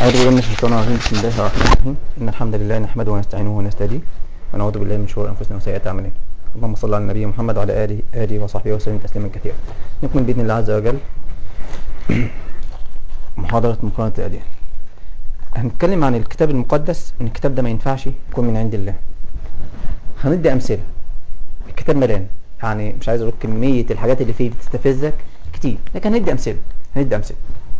أعوذ بالله من الشيطان الرجيم بسم الله الرحمن الرحيم إن الحمد لله نحمده ونستعينه ونستهديه ونعوذ بالله من شرور أنفسنا وسيئات أعمالنا اللهم صل على النبي محمد وعلى آله آله وصحبه وسلم تسليما كثيرا نكمل بإذن الله عز وجل محاضرة مقارنة الأديان هنتكلم عن الكتاب المقدس إن الكتاب ده ما ينفعش يكون من عند الله هندي أمثلة الكتاب مليان يعني مش عايز أقول كمية الحاجات اللي فيه بتستفزك كتير لكن هندي أمثلة هندي أمثلة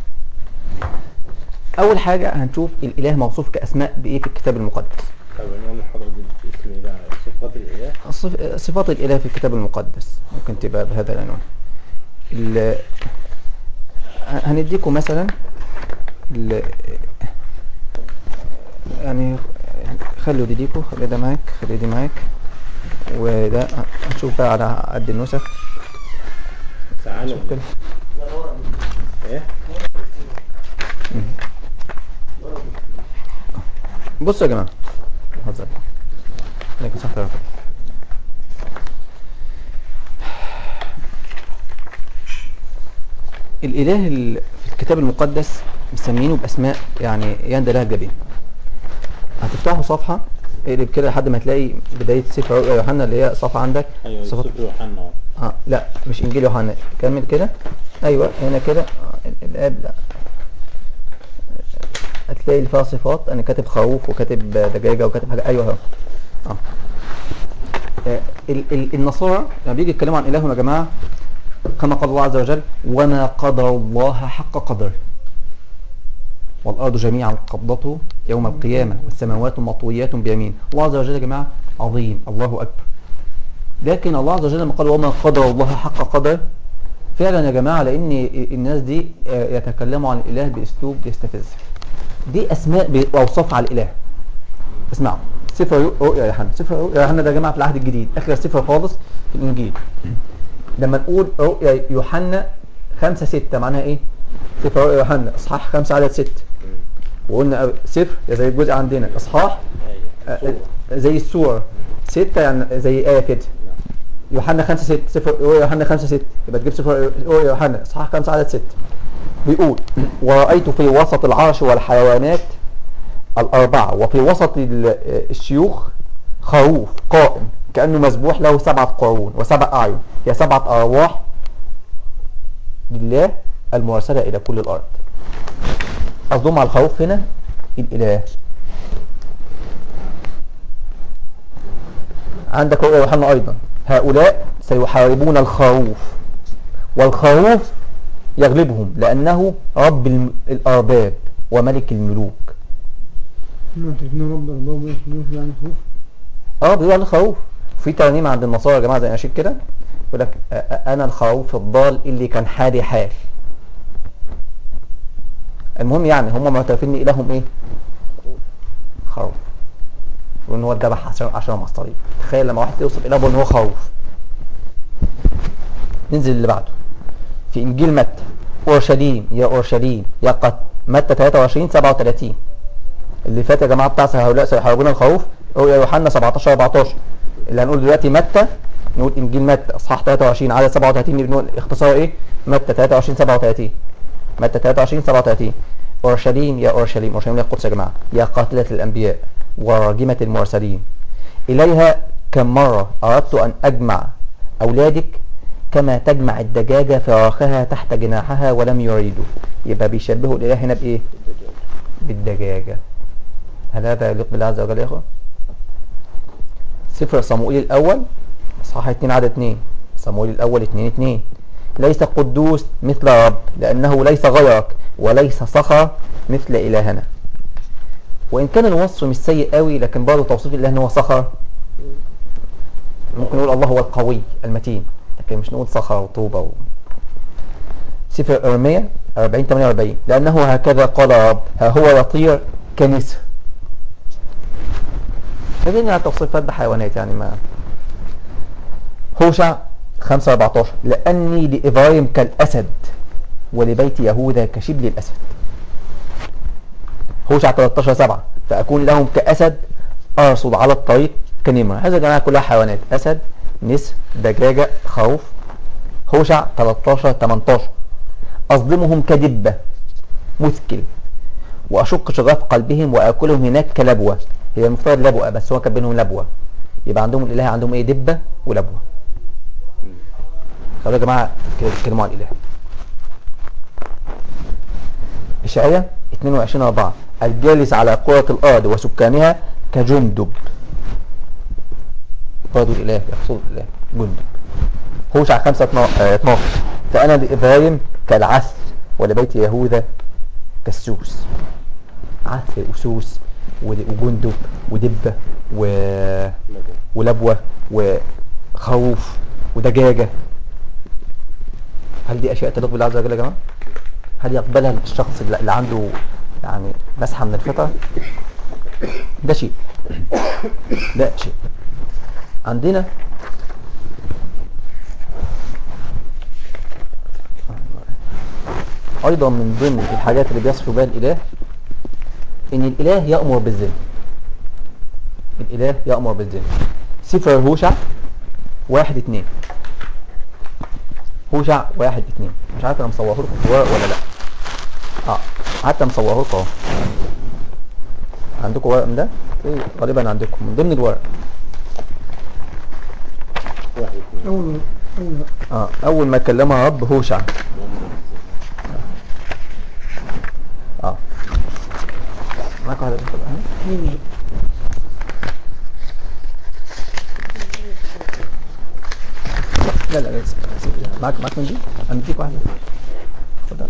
أول حاجة هنشوف الإله موصوف كأسماء بإيه في الكتاب المقدس طب عنوان المحاضرة دي اسم ايه بقى؟ صفات الإله صف- صفات الإله في الكتاب المقدس ممكن تبقى بهذا العنوان ال- هنديكم مثلا ال- يعني خلوا دي ديكو خلي ده معاك خلي دي معاك وده هنشوف بقى على قد النسخ سعانة شوف كده ايه؟ بصوا يا جماعة بهزر لكن صح يا رب. الإله ال- في الكتاب المقدس مسمينه بأسماء يعني يندى لها الجبين هتفتحوا صفحة اقلب كده لحد ما تلاقي بداية سفر رؤيا يوحنا اللي هي صفحة عندك ايوه صفات سفر يوحنا اهو اه لا مش انجيل يوحنا كمل كده ايوه هنا كده آه، ال- الاب لا هتلاقي اللي فيها صفات انا كاتب خروف وكاتب دجاجه وكاتب حاجه ايوه اهو اه آه، ال- ال- النصارى لما بيجي يتكلموا عن الههم يا جماعه كما قال الله عز وجل وما قدر الله حق قدره والارض جميعا قبضته يوم القيامه والسماوات مطويات بيمين الله عز وجل يا جماعه عظيم الله اكبر لكن الله عز وجل لما قال وما قدر الله حق قدره فعلا يا جماعه لان الناس دي آه، يتكلموا عن الاله باسلوب يستفز دي اسماء ب- واوصاف على الاله اسمعوا سفر رؤيا يوحنا سفر رؤيا يوحنا ده يا جماعه في العهد الجديد اخر سفر خالص في الانجيل لما نقول رؤيا يوحنا 5 6 معناها ايه؟ سفر رؤيا يوحنا اصحاح 5 عدد 6 وقلنا سفر زي الجزء عندنا اصحاح ايوه آه، صورة. زي السور ستة يعني زي آية كده يوحنا 5 6 سفر رؤيا يوحنا 5 6 يبقى تجيب سفر رؤيا يوحنا اصحاح 5 عدد 6 بيقول ورأيت في وسط العرش والحيوانات الأربعة وفي وسط ال- الشيوخ خروف قائم كأنه مذبوح له سبعة قرون وسبع أعين هي سبعة أرواح لله المرسلة إلى كل الأرض قصدهم على الخروف هنا الإله عندك رؤيا يوحنا أيضا هؤلاء سيحاربون الخروف والخروف يغلبهم لأنه رب الم- الأرباب وملك الملوك ما تركنا رب أرباب وملك الملوك يعني خوف اه بيقول على الخروف في ترانيم عند النصارى يا جماعه زي نشيد كده يقول لك آه، آه، انا الخروف الضال اللي كان حالي حال المهم يعني هم معترفين ان الههم ايه خروف وان هو اتذبح عشان عشان مصطليب تخيل لما واحد يوصف اله ان هو خروف ننزل اللي بعده في انجيل متى اورشليم يا اورشليم يا قد متى 23 37 اللي فات يا جماعه بتاع هؤلاء سيحاربون الخروف رؤيا يوحنا 17 14 اللي هنقول دلوقتي متى نقول انجيل متى اصحاح 23 عدد 37 اللي بنقول اختصار ايه متى 23 37 متى 23 37 اورشليم يا اورشليم اورشليم اللي هي القدس يا جماعه يا قاتله الانبياء وراجمه المرسلين اليها كم مره اردت ان اجمع اولادك كما تجمع الدجاجه فراخها تحت جناحها ولم يريدوا يبقى بيشبهوا الاله هنا بايه بالدجاجه هل هذا يليق بالله عز وجل يا اخوان؟ سفر صموئيل الاول اصحاح 2 عدد 2 صموئيل الاول 2 2 ليس قدوس مثل رب لانه ليس غيرك وليس صخر مثل الهنا وان كان الوصف مش سيء قوي لكن برضه توصيف الاله ان هو صخر ممكن نقول الله هو القوي المتين لكن مش نقول صخر وطوبه و... سفر ارميا 40 48 لانه هكذا قال رب ها هو يطير كنسر خلينا على توصيفات بحيوانات يعني ما هوشع 5 14 لاني لابراهيم كالاسد ولبيت يهوذا كشبل الاسد هوشع 13 7 فاكون لهم كاسد ارصد على الطريق كنمر هذا يا جماعه كلها حيوانات اسد نسر دجاجه خروف هوشع 13 18 اصدمهم كدبه مثكل واشق شغاف قلبهم واكلهم هناك كلبوه هي المفترض لبوه بس هو كان بينهم لبوه يبقى عندهم الاله عندهم ايه دبه ولبوه خلوا يا جماعه كده بيتكلموا عن الاله إشعياء 22 4 الجالس على كرة الأرض وسكانها كجندب برضه الإله يقصد الإله جندب هوشع 5 12 فأنا لإبراهيم كالعث ولبيت يهوذا كالسوس عث وسوس ود- وجندب ودبة و... ولبوة وخروف ودجاجة هل دي أشياء تليق بالله عز وجل يا جماعة؟ هل يقبلها الشخص اللي اللي عنده يعني مسحة من الفطرة ده شيء ده شيء عندنا أيضا من ضمن الحاجات اللي بيصف بها الإله إن الإله يأمر بالزنا الإله يأمر بالزنا سفر هوشع واحد اتنين هوشع واحد اتنين مش عارف انا مصوره لكم في ورق ولا لا اه حتى مصوره لكم اهو عندكم ورق من ده إيه، غالبا عندكم من ضمن الورق واحد اثنين أول أول اه اول ما كلمها رب هوشع اه معاك واحده بس بقى، ها؟ أول لا لا لا سيب- سيب. معاك معاك من دي اديك واحده خدها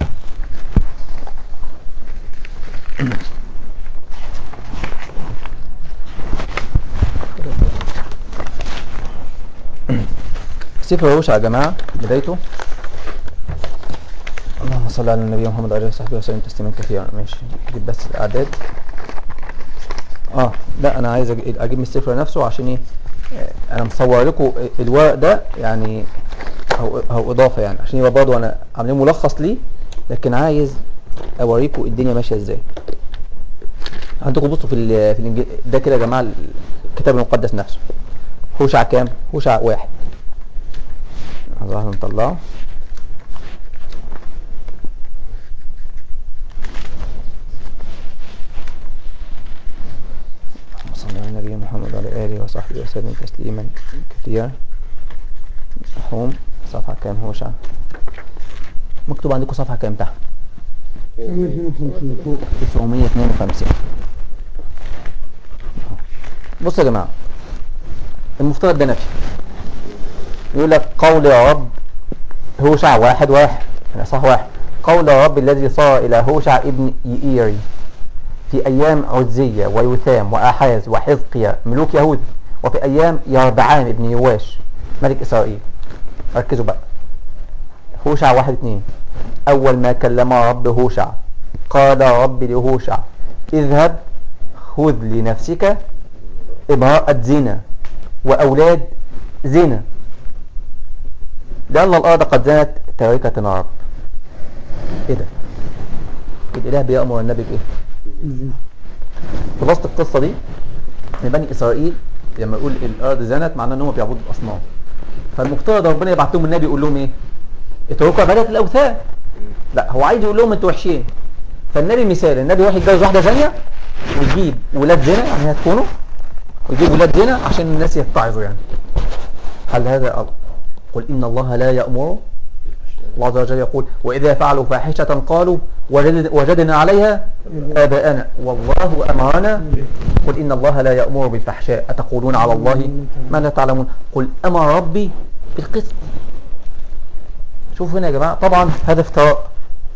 سفر هوشع يا جماعه بدايته اللهم صل على النبي محمد وعلى اله وصحبه وسلم تسليما كثيرا ماشي جيب بس الاعداد اه لا انا عايز أج- اجيب من السفر نفسه عشان ايه آه، انا مصور لكم الورق ده يعني او او اضافه يعني عشان يبقى برضه انا عاملين ملخص ليه لكن عايز اوريكم الدنيا ماشيه ازاي عندكم بصوا في ال- في الانجيل ده كده يا جماعه الكتاب المقدس نفسه هوشع كام هوشع واحد لحظة واحدة نطلعه اللهم صل على النبي محمد وعلى آله وصحبه وسلم تسليما كثيرا هم صفحة كام هوشع مكتوب عندكم صفحة كام تحت 152 فوق 952 بصوا يا جماعة المفترض ده نفي يقول لك قول يا رب هوشع واحد واحد يعني صح واحد قول يا رب الذي صار إلى هوشع ابن يئيري في أيام عزية ويثام وآحاز وحزقيا ملوك يهود وفي أيام يربعام ابن يواش ملك إسرائيل ركزوا بقى هوشع واحد اتنين أول ما كلم رب هوشع قال رب لهوشع اذهب خذ لنفسك امرأة زنا وأولاد زنا لأن الأرض قد زنت تاركة رب إيه ده؟ الإله بيأمر النبي بإيه؟ خلاصة القصة دي ان بني اسرائيل لما يقول الارض زنت معناه ان هم بيعبدوا الاصنام فالمفترض ربنا يبعت لهم النبي يقول لهم ايه اتركوا عباده الاوثان لا هو عايز يقول لهم انتوا وحشين فالنبي مثال النبي يروح يتجوز واحده ثانيه ويجيب ولاد زنا يعني هتكونوا ويجيب ولاد زنا عشان الناس يتعظوا يعني هل هذا أمر؟ قل ان الله لا يامر الله عز وجل يقول واذا فعلوا فاحشه قالوا وجد- وجدنا عليها آباءنا والله أمرنا قل إن الله لا يأمر بالفحشاء أتقولون على الله ما لا تعلمون قل أمر ربي بالقسط شوفوا هنا يا جماعة طبعا هذا افتراء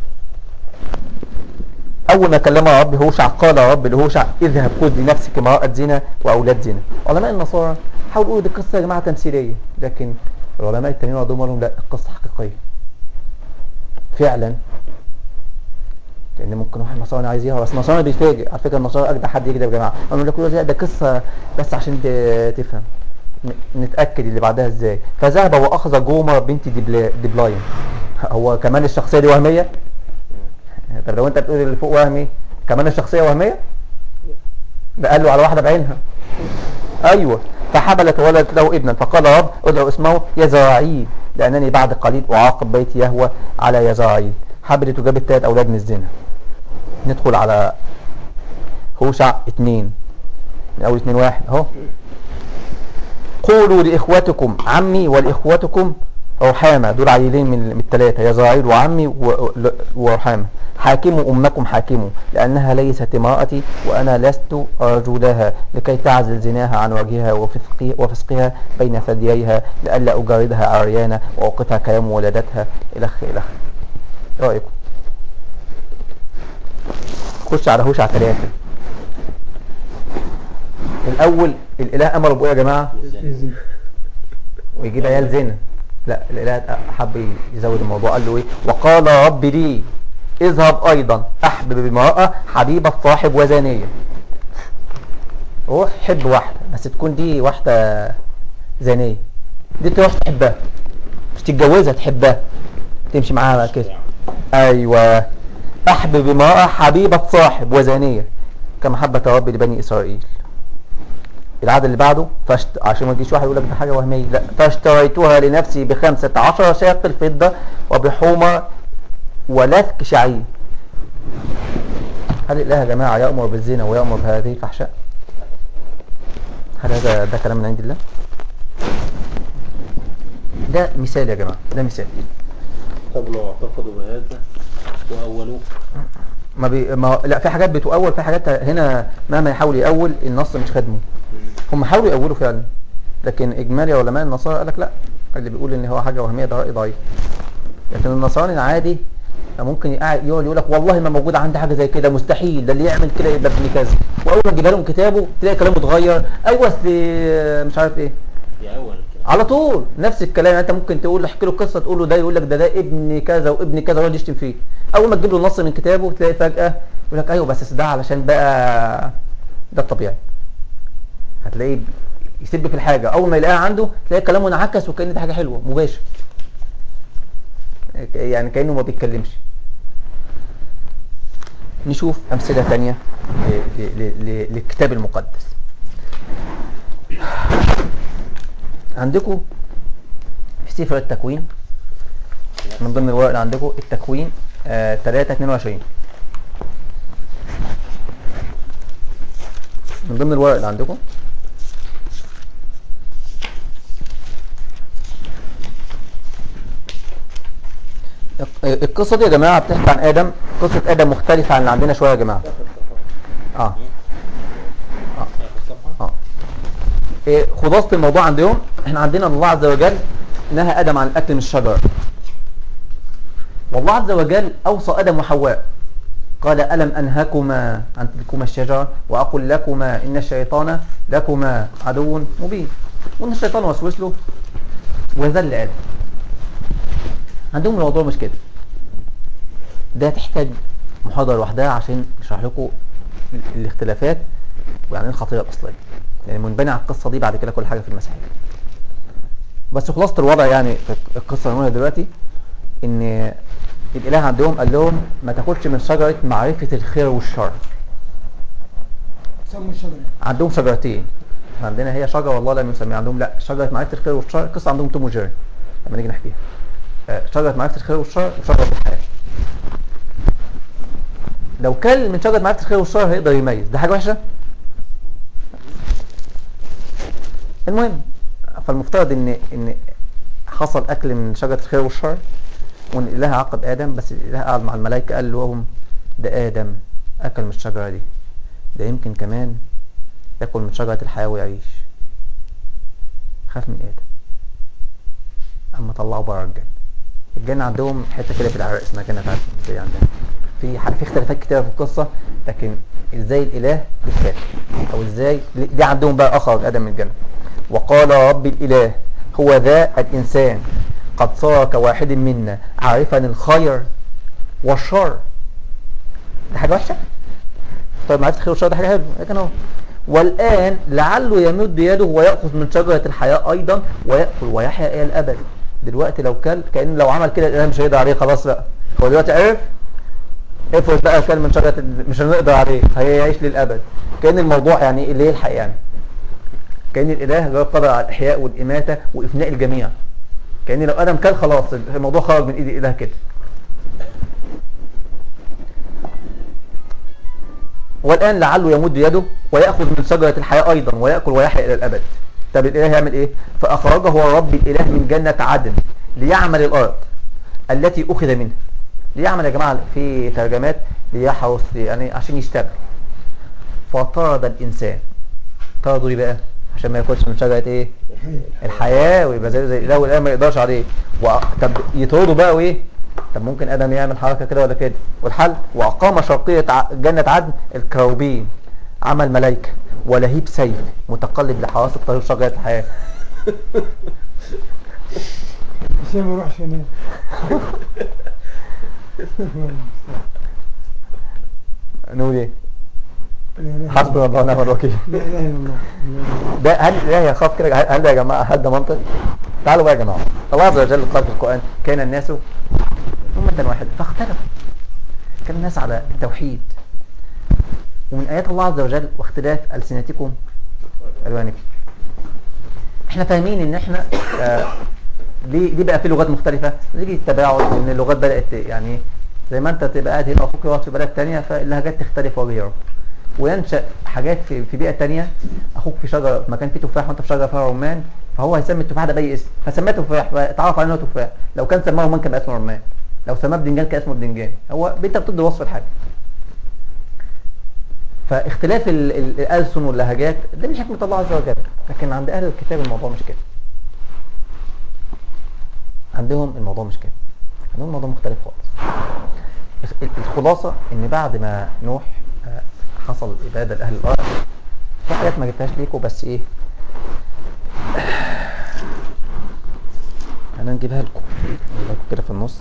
أول ما كلم رب هوشع قال رب لهوشع اذهب خذ لنفسك امرأة زنا وأولاد زنا علماء النصارى حاولوا يقولوا دي قصة يا جماعة تمثيلية لكن العلماء التانيين ردوا لهم لا القصة حقيقية فعلا لان ممكن واحد نصراني عايز يهرب بس النصراني بيفاجئ على فكره النصارى اجدع حد يكذب يا جماعه انا لك لا ده قصه بس عشان ت- تفهم ن- نتاكد اللي بعدها ازاي فذهب واخذ جومر بنت دبلا- دبلاين هو كمان الشخصيه دي وهميه طب لو انت بتقول اللي فوق وهمي كمان الشخصيه وهميه ده قال له على واحده بعينها ايوه فحبلت وولدت له ابنا فقال رب ادعو اسمه يزرعيل لانني بعد قليل اعاقب بيت يهوى على يزرعيل حبلت وجابت ثلاث اولاد من الزنا ندخل على هوشع اتنين من اول اتنين واحد اهو قولوا لاخوتكم عمي ولاخوتكم رحامة دول عيلين من من الثلاثة يزرعيل وعمي و- و- ورحامة حاكموا أمكم حاكموا لأنها ليست امرأتي وأنا لست رجلها لكي تعزل زناها عن وجهها وفسقي- وفسقها بين ثدييها لئلا أجردها عريانة وأوقفها كيوم ولدتها إلخ إلخ إيه رأيكم خش على هوش على ثلاثة الأول الإله أمر بإيه يا جماعة إذن ويجيب عيال زنا لا الاله حب يزود الموضوع قال له ايه وقال رب لي اذهب ايضا احبب امراه حبيبه صاحب وزانيه روح حب واحده بس تكون دي واحده زانيه دي تروح تحبها مش تتجوزها تحبها تمشي معاها بقى كده ايوه احبب امراه حبيبه صاحب وزانيه كمحبه رب لبني اسرائيل العدد اللي بعده فاشت... عشان ما يجيش واحد يقول لك ده حاجه وهميه لا فاشتريتها لنفسي بخمسة عشر شاقل فضة وبحومة ولثك شعير هل الإله يا جماعة يأمر بالزنا ويأمر بهذه الفحشاء؟ هل هذا ده كلام من عند الله؟ ده مثال يا جماعة ده مثال طب لو اعتقدوا بهذا وأولوه ما, بي... ما لا في حاجات بتؤول في حاجات هنا مهما يحاول يأول النص مش خدمه هم حاولوا يأولوا فعلا لكن إجمالي علماء النصارى قال لك لا اللي بيقول إن هو حاجة وهمية ده رأي ضعيف لكن النصراني العادي ممكن يقعد يقعد يقول لك والله ما موجود عندي حاجة زي كده مستحيل ده اللي يعمل كده يبقى ابن كذا وأول ما تجيب لهم كتابه تلاقي كلامه اتغير أيوه أصل مش عارف إيه دي أول كده على طول نفس الكلام يعني انت ممكن تقول احكي له قصه تقول له ده يقول لك ده ده ابن كذا وابن كذا ويقعد يشتم فيه اول ما تجيب له نص من كتابه تلاقي فجاه يقول لك ايوه بس ده علشان بقى ده الطبيعي هتلاقيه يسب في الحاجه اول ما يلاقيها عنده تلاقي كلامه انعكس وكأن دي حاجه حلوه مباشر يعني كانه ما بيتكلمش نشوف امثله ثانيه للكتاب المقدس عندكم في سفر التكوين من ضمن الورق اللي عندكم التكوين آه 3 22 من ضمن الورق اللي عندكم القصة دي يا جماعة بتحكي عن آدم قصة آدم مختلفة عن اللي عندنا شوية يا جماعة اه آخر صفحة اه إيه خلاصة الموضوع عندهم احنا عندنا الله عز وجل نهى ادم عن الاكل من الشجرة والله عز وجل اوصى ادم وحواء قال الم انهكما عن تلكما الشجرة واقول لكما ان الشيطان لكما عدو مبين وان الشيطان وسوس له وذل ادم عندهم الموضوع مش كده ده تحتاج محاضرة لوحدها عشان نشرح لكم ال- الاختلافات ويعني ايه الخطيئة الأصلية يعني منبني على القصة دي بعد كده كل حاجة في المسيحية بس خلاصة الوضع يعني في القصة اللي هنقولها دلوقتي ان الإله عندهم قال لهم ما تاكلش من شجرة معرفة الخير والشر سموا الشجرة عندهم شجرتين إحنا عندنا هي شجرة والله لا نسميها عندهم لا شجرة معرفة الخير والشر القصة عندهم توم وجيري لما نيجي نحكيها آه، شجرة معرفة الخير والشر وشجرة الحياة لو كل من شجرة معرفة الخير والشر هيقدر يميز ده حاجة وحشة المهم فالمفترض ان ان حصل اكل من شجرة الخير والشر وان الاله عاقب ادم بس الاله قعد مع الملائكة قال لهم ده ادم اكل من الشجرة دي ده يمكن كمان ياكل من شجرة الحياة ويعيش خاف من ادم اما طلعوا بره الجنة الجنة عندهم حتة كده في العراق اسمها جنة عدن زي عندنا في ح- في اختلافات كتيرة في القصة لكن ازاي الاله يتكلم او ازاي دي عندهم بقى اخرج ادم من الجنة وقال رب الاله هو ذا الانسان قد صار كواحد منا عارفا الخير والشر ده حاجة وحشة طيب معرفة الخير والشر ده حاجة حلوة لكن هو والآن لعله يمد يده ويأخذ من شجرة الحياة أيضا ويأكل ويحيا إلى الأبد دلوقتي لو كل كأن لو عمل كده الإله مش هيقدر عليه خلاص بقى هو دلوقتي عرف افرض بقى كل من شجرة ال- مش هنقدر عليه هيعيش للأبد كأن الموضوع يعني اللي يلحق يعني كأن الإله غير قادر على الإحياء والإماتة وإفناء الجميع كأن لو آدم كل خلاص الموضوع خرج من إيد الإله كده والآن لعله يمد يده ويأخذ من شجرة الحياة أيضا ويأكل ويحيا إلى الأبد طب الإله يعمل إيه فأخرجه رب الإله من جنة عدن ليعمل الأرض التي أخذ منها ليعمل يا جماعة في ترجمات ليحرس يعني عشان يشتغل فطرد الإنسان طرده ليه بقى عشان ما ياكلش من شجرة إيه الحياة ويبقى زي زي الإله والإله ما يقدرش عليه و... طب يطرده بقى وإيه طب ممكن آدم يعمل حركة كده ولا كده والحل وأقام شرقية ع- جنة عدن الكروبين عمل ملايكة ولهيب سيف متقلب لحراسة طريق شجرة الحياة عشان ما اروحش هناك نقول إيه لا إله إلا حسبنا الله ونعم الوكيل لا اله الا الله لا ده هل لا يخاف كده هل ده يا جماعه هل ده منطق تعالوا بقى يا جماعه الله عز وجل قال في القران كان الناس امه واحده فاختلفوا كان الناس على التوحيد ومن ايات الله عز وجل واختلاف السنتكم الوانكم احنا فاهمين ان احنا آه ليه ليه بقى في لغات مختلفه نيجي التباعد ان اللغات بدات يعني زي ما انت تبقى قاعد هنا اخوك يقعد في بلد تانية فاللهجات تختلف وغيره وينشا حاجات في, في بيئه تانية اخوك في شجره في مكان فيه تفاح وانت في شجره فيها رمان فهو هيسمي التفاح ده باي اسم فسماه تفاح فتعرف عليه انه تفاح لو كان سماه رمان كان بقى اسمه رمان لو سماه بدنجان كان اسمه بدنجان هو انت بتدي وصف الحاجه فاختلاف ال- ال- الالسن واللهجات ده مش حكمه الله عز وجل لكن عند اهل الكتاب الموضوع مش كده عندهم الموضوع مش كده عندهم الموضوع مختلف خالص ال- الخلاصه ان بعد ما نوح آه، حصل اباده لاهل الارض في حاجات ما جبتهاش ليكم بس ايه انا نجيبها لكم نجيبها لكم كده في النص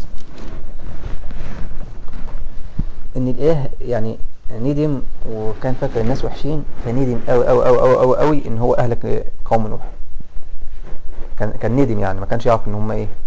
ان الاله يعني ندم وكان فاكر الناس وحشين فندم قوي قوي قوي قوي قوي قوي ان هو اهلك قوم نوح كان كان ندم يعني ما كانش يعرف ان هم ايه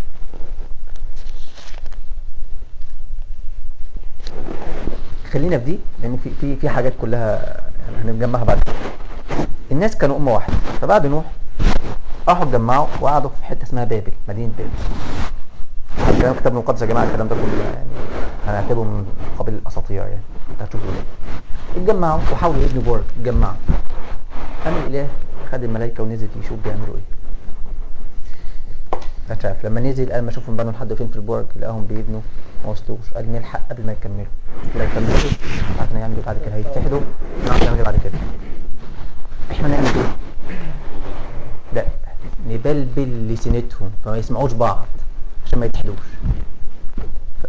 خلينا في دي لان في في في حاجات كلها يعني هنجمعها بعد كده الناس كانوا امه واحده فبعد نوح راحوا اتجمعوا وقعدوا في حته اسمها بابل مدينه بابل الكلام كتاب المقدس يا جماعه الكلام ده كله يعني هنعتبره من قبيل الاساطير يعني انت هتشوفوا ده اتجمعوا وحاولوا يبنوا برج اتجمعوا قام الاله خد الملائكه ونزل يشوف بيعملوا ايه مش عارف لما نزل قال ما اشوفهم بنوا لحد فين في البرج لقاهم بيبنوا ما وصلوش قال نلحق قبل ما يكملوا لو كملوا عارف نعمل ايه بعد كده هيتحدوا نعرف نعمل ايه بعد كده احنا نعمل ايه لا نبلبل لسنتهم فما يسمعوش بعض عشان ما يتحدوش ف-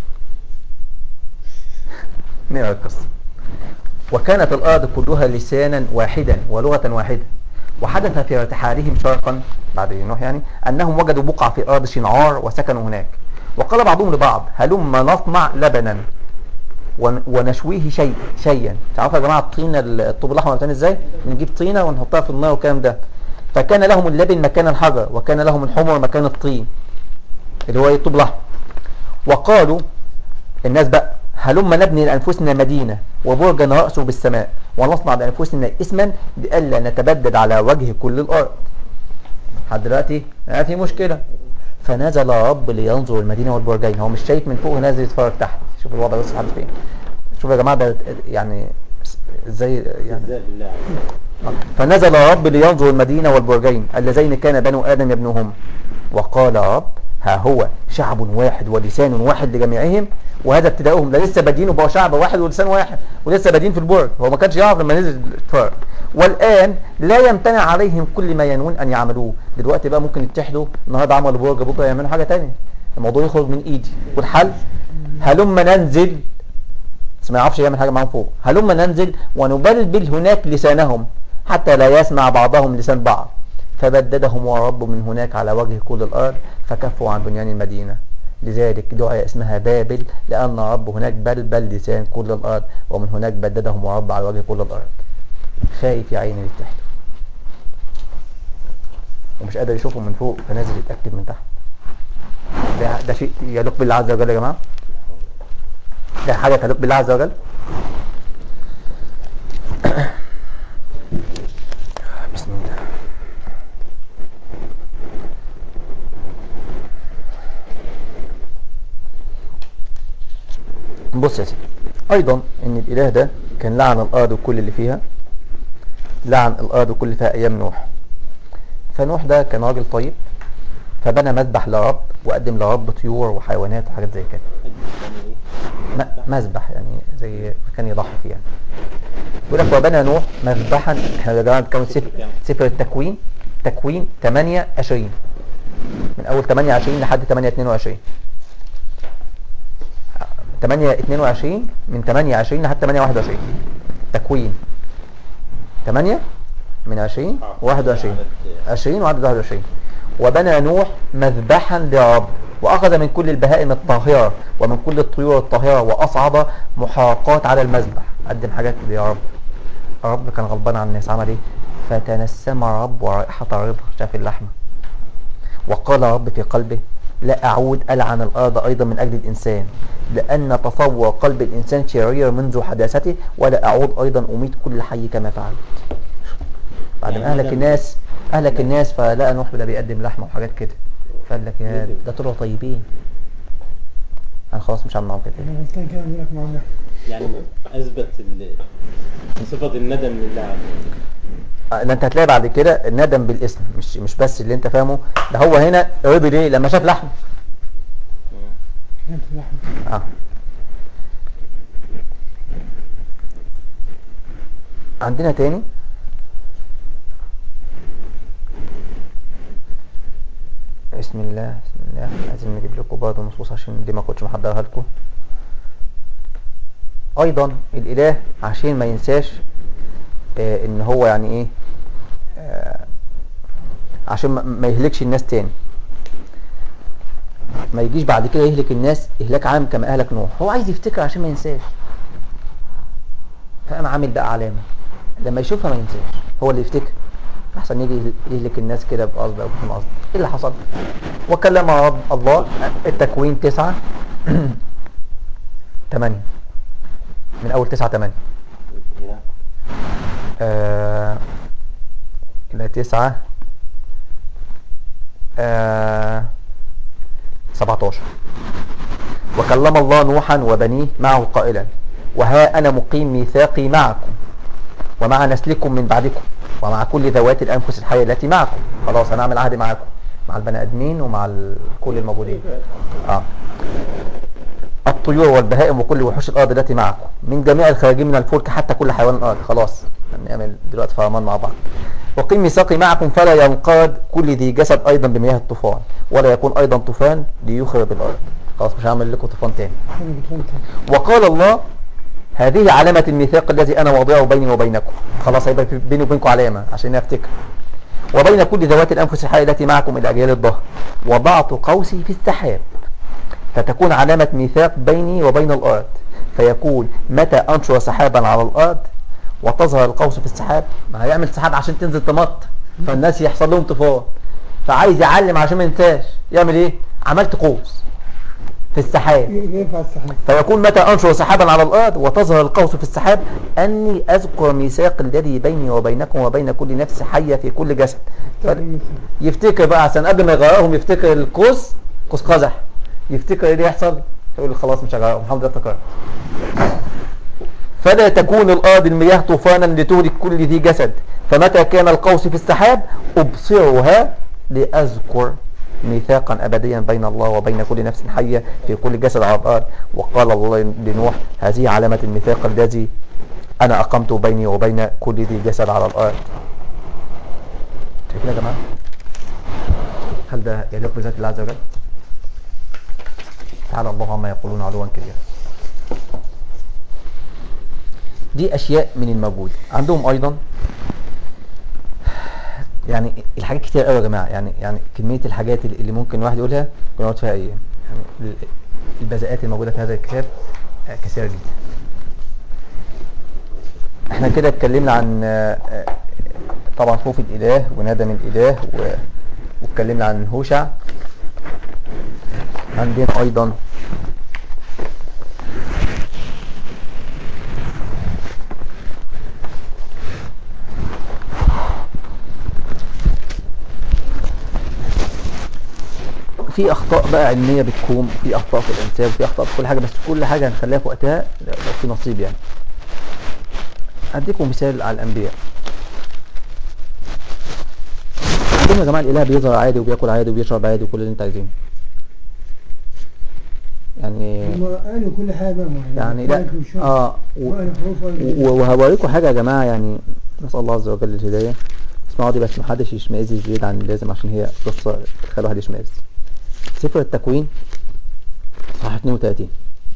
نقرا القصه وكانت الارض كلها لسانا واحدا ولغه واحده وحدث في ارتحالهم شرقا بعد نوح يعني انهم وجدوا بقعه في ارض شنعار وسكنوا هناك وقال بعضهم لبعض هلم نصنع لبنا ون- ونشويه شيء شيئا تعرفوا يا جماعه الطينه الطوب الاحمر بتاعنا ازاي نجيب طينه ونحطها في النار والكلام ده فكان لهم اللبن مكان الحجر وكان لهم الحمر مكان الطين اللي هو إيه؟ الطوب الاحمر وقالوا الناس بقى هلم نبني لانفسنا مدينه وبرجا راسه بالسماء ونصنع لانفسنا اسما لئلا نتبدد على وجه كل الارض لحد دلوقتي آه في مشكله فنزل رب لينظر المدينه والبرجين هو مش شايف من فوق نازل يتفرج تحت شوف الوضع بس لحد فين شوف يا جماعه ده يعني ازاي يعني ازاي بالله عليك فنزل رب لينظر المدينة والبرجين اللذين كان بنو آدم يبنوهم وقال رب ها هو شعب واحد ولسان واحد لجميعهم وهذا ابتداؤهم ده لسه بادين وبقوا شعب واحد ولسان واحد ولسه بادين في البرج هو ما كانش يعرف لما نزل الفرق والآن لا يمتنع عليهم كل ما ينوون أن يعملوه دلوقتي بقى ممكن يتحدوا النهارده عملوا برج بكره يعملوا حاجة تانية الموضوع يخرج من إيدي والحل هلم ننزل بس ما يعرفش يعمل حاجه معاهم فوق هلما ننزل ونبلبل هناك لسانهم حتى لا يسمع بعضهم لسان بعض فبددهم ورب من هناك على وجه كل الارض فكفوا عن بنيان المدينه لذلك دعي اسمها بابل لان رب هناك بلبل لسان كل الارض ومن هناك بددهم ورب على وجه كل الارض خايف يا عيني يتحدوا ومش قادر يشوفهم من فوق فنازل يتاكد من تحت ده ده شيء يليق بالله عز وجل يا جماعه ده حاجة تليق بالله عز وجل بسم الله بص يا سيدي ايضا ان الاله ده كان لعن الارض وكل اللي فيها لعن الارض وكل اللي فيها ايام نوح فنوح ده كان راجل طيب فبنى مذبح لرب وقدم لرب طيور وحيوانات وحاجات زي كده يعني ايه؟ م- مذبح يعني زي مكان يضحي فيه يعني بيقول لك وبنى نوح مذبحا احنا يا جماعه بنتكلم سفر سفر التكوين تكوين 8 20 من اول 8 20 لحد 8 22 8 22 من 8 20 لحد 8 21 تكوين 8 من 20 آه. 21 عدد- 20 وعدد 21 وبنى نوح مذبحا لرب وأخذ من كل البهائم الطاهرة ومن كل الطيور الطاهرة وأصعد محاقات على المذبح قدم حاجات يا رب الرب كان غضبان على الناس عمل ايه فتنسم الرب ورائحة الرضا شاف اللحمة وقال رب في قلبه لا أعود ألعن الأرض أيضا من أجل الإنسان لأن تصور قلب الإنسان شرير منذ حداثته ولا أعود أيضا أميت كل حي كما فعلت بعد ما يعني أهلك ده- الناس أهلك الناس فلقى نوح ده بيقدم لحمة وحاجات كده فقال لك يا ده طلعوا طيبين أنا خلاص مش هعمل معاهم كده انا غلطان كده اعمل لك معامله يعني اثبت ال- صفة الندم لله آه، ده انت هتلاقي بعد كده الندم بالاسم مش مش بس اللي انت فاهمه ده هو هنا رضي ليه لما شاف لحمه مم. فهمت اللحمه اه عندنا تاني بسم الله بسم الله عايزين نجيب لكم برضه نصوص عشان دي ما كنتش محضرها لكم ايضا الاله عشان ما ينساش آه ان هو يعني ايه آه عشان ما- ما يهلكش الناس تاني ما يجيش بعد كده يهلك الناس اهلاك عام كما اهلك نوح هو عايز يفتكر عشان ما ينساش فقام عامل بقى علامه لما يشوفها ما ينساش هو اللي يفتكر احسن يجي يهلك الناس كده بقصد او بدون قصد ايه اللي حصل وكلم رب الله التكوين تسعة تمانية من اول تسعة تمانية إلى آه إلى تسعة آه 17 وكلم الله نوحا وبنيه معه قائلا وها أنا مقيم ميثاقي معكم ومع نسلكم من بعدكم ومع كل ذوات الأنفس الحية التي معكم خلاص أنا أعمل عهد معكم مع البني آدمين ومع ال- كل الموجودين آه. الطيور والبهائم وكل وحوش الارض التي معكم من جميع الخارجين من الفلك حتى كل حيوان الارض خلاص نعمل دلوقتي فرمان مع بعض وقيم ميثاقي معكم فلا ينقاد كل ذي جسد ايضا بمياه الطوفان ولا يكون ايضا طوفان ليخرب الارض خلاص مش هعمل لكم طوفان تاني انا بتفهمت وقال الله هذه علامة الميثاق الذي أنا واضعه بيني وبينكم خلاص هيبقى في- بيني وبينكم علامة عشان أفتكر وبين كل ذوات الأنفس الحية التي معكم إلى أجيال الظهر وضعت قوسي في السحاب فتكون علامة ميثاق بيني وبين الأرض فيكون متى أنشر سحابا على الأرض وتظهر القوس في السحاب ما هيعمل سحاب عشان تنزل تمط فالناس يحصل لهم طوفان فعايز يعلم عشان ما ينساش يعمل ايه عملت قوس في السحاب ينفع السحاب فيكون متى أنشر سحابا على الأرض وتظهر القوس في السحاب أني أذكر ميثاق الذي بيني وبينكم وبين كل نفس حية في كل جسد تعمل مثل يفتكر بقى عشان قبل ما يغيرهم يفتكر القوس قوس قزح يفتكر ايه اللي يحصل يقول خلاص مش هغيرهم الحمد لله افتكرت فلا تكون الارض المياه طوفانا لتهلك كل ذي جسد فمتى كان القوس في السحاب ابصرها لاذكر ميثاقا ابديا بين الله وبين كل نفس حيه في كل جسد على الارض وقال الله لنوح هذه علامه الميثاق الذي انا اقمت بيني وبين كل ذي جسد على الارض شايفين يا جماعه هل ده يليق بذات الله عز وجل تعالى الله عما يقولون علوا كبيرا دي اشياء من الموجود عندهم ايضا يعني الحاجات كتير قوي يا جماعه يعني يعني كميه الحاجات اللي اللي ممكن الواحد يقولها ممكن يقعد فيها ايام يعني ال- البذاءات الموجوده في هذا الكتاب آه، كثيره جدا احنا كده اتكلمنا عن آه، آه، طبعا خوف الاله وندم الاله و- واتكلمنا عن هوشع عندنا ايضا في اخطاء بقى علميه بتكون في اخطاء في الانساب في اخطاء في كل حاجه بس كل حاجه هنخليها في وقتها لو في نصيب يعني اديكم مثال على الانبياء عندهم يا جماعه الاله بيظهر عادي وبياكل عادي وبيشرب عادي وكل اللي انت عايزينه يعني هم قالوا كل حاجة ما يعني لا اه و- وقالوا حروف وقالوا و- وهوريكم حاجه يا جماعه يعني نسال الله عز وجل الهدايه اسمعوا دي بس محدش يشمئز زيادة عن اللازم عشان هي قصه تخلي الواحد يشمئز سفر التكوين صح 32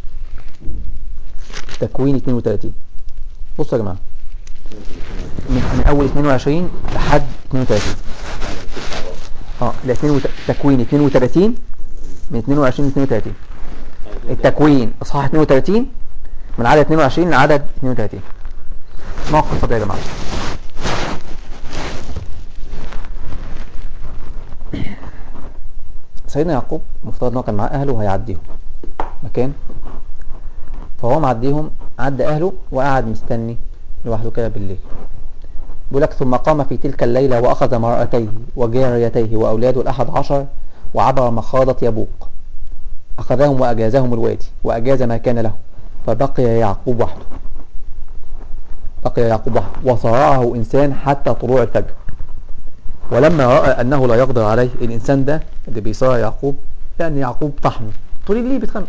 تكوين 32 بصوا يا جماعه من, من اول 22 لحد 32 اه لا 32 تكوين 32 من 22 ل 32 التكوين اصحاح 32 من عدد 22 لعدد 32 اسمعوا القصه دي يا جماعه سيدنا يعقوب مفترض ان هو كان معاه اهله وهيعديهم مكان فهو معديهم عدى اهله وقعد مستني لوحده كده بالليل بيقول لك ثم قام في تلك الليله واخذ مرأتيه وجاريتيه واولاده الاحد عشر وعبر مخاضة يبوق أخذهم وأجازهم الوادي وأجاز ما كان له فبقي يعقوب وحده بقي يعقوب وحده وصارعه إنسان حتى طلوع الفجر ولما رأى أنه لا يقدر عليه الإنسان ده اللي بيصارع يعقوب لأن يعقوب طحنه طول الليل بيتخانق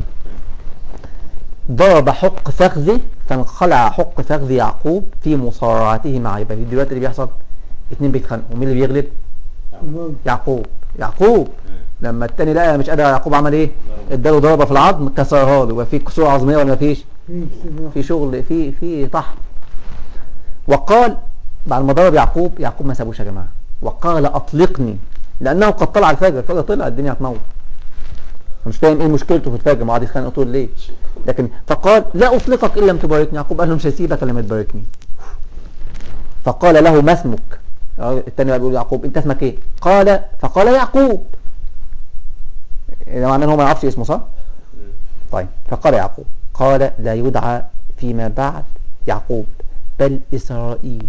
ضرب حق فخذه فانخلع حق فخذ يعقوب في مصارعته مع عباده دلوقتي اللي بيحصل اتنين بيتخانقوا مين اللي بيغلب الراجل. يعقوب يعقوب لما التاني لقى مش قادر يعقوب عمل ايه اداله ضربه في العظم كسرها له وفي كسور عظميه ولا مفيش في كسر في شغل في في طحن وقال بعد ما ضرب يعقوب يعقوب ما سابوش يا جماعه وقال اطلقني لانه قد طلع الفجر الفجر طلع الدنيا هتموت مش فاهم ايه مشكلته في الفجر ما قعد يتخانق طول الليل لكن فقال لا اطلقك ان لم تباركني يعقوب قال له مش هسيبك الا لما تباركني فقال له ما اسمك التاني بقى بيقول يعقوب انت اسمك ايه قال فقال يعقوب ده معناه ان هو ما يعرفش اسمه صح طيب فقال يعقوب قال لا يدعى فيما بعد يعقوب بل إسرائيل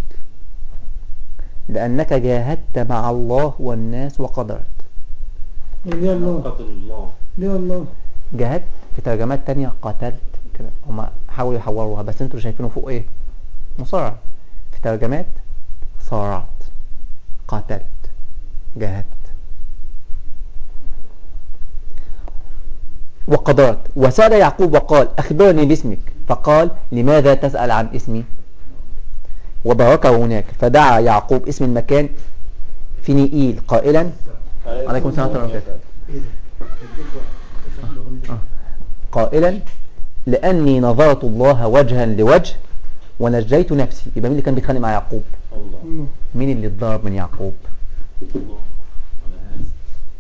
لأنك جاهدت مع الله والناس وقدرت ليه الله قتل الله ليه الله جاهدت في ترجمات تانية قتلت كده هما حاولوا يحوروها بس انتوا شايفينه فوق ايه مصارع في ترجمات صارعت قتلت جاهدت وقدرت وسأل يعقوب وقال أخبرني باسمك فقال لماذا تسأل عن اسمي وباركه هناك فدعا يعقوب اسم المكان فينيئيل قائلا عليكم السلام ورحمة الله وبركاته. قائلا لأني نظرت الله وجها لوجه ونجيت نفسي يبقى مين اللي كان بيتخانق مع يعقوب الله الله مين اللي اتضرب من يعقوب الله على هذا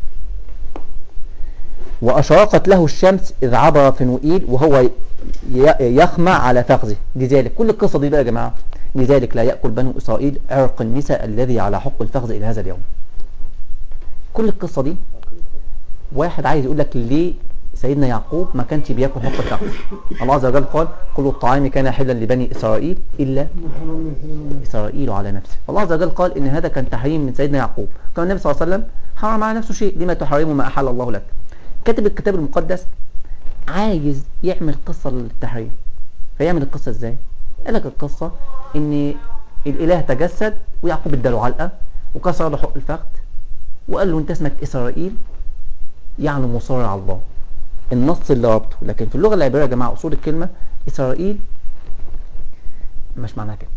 وأشرقت له الشمس إذ عبر فنوئيل وهو ي- يخمع على فخذه لذلك كل القصة دي بقى يا جماعة لذلك لا يأكل بنو إسرائيل عرق النساء الذي على حق الفخذ إلى هذا اليوم كل القصة دي واحد عايز يقول لك ليه سيدنا يعقوب ما كانش بياكل حق الفخذ الله عز وجل قال كل الطعام كان حلا لبني إسرائيل إلا ما حرام يسلم إسرائيل على نفسه الله عز وجل قال إن هذا كان تحريم من سيدنا يعقوب كان النبي صلى الله عليه وسلم حرم على نفسه شيء لما تحرمه ما أحل الله لك كاتب الكتاب المقدس عايز يعمل قصة للتحريم فيعمل القصة ازاي قال لك القصة ان الاله تجسد ويعقوب اداله علقة وكسر له حق الفخذ وقال له انت اسمك اسرائيل يعني مصارع الله النص اللي ربطه لكن في اللغة العبرية يا جماعة اصول الكلمة اسرائيل مش معناها كده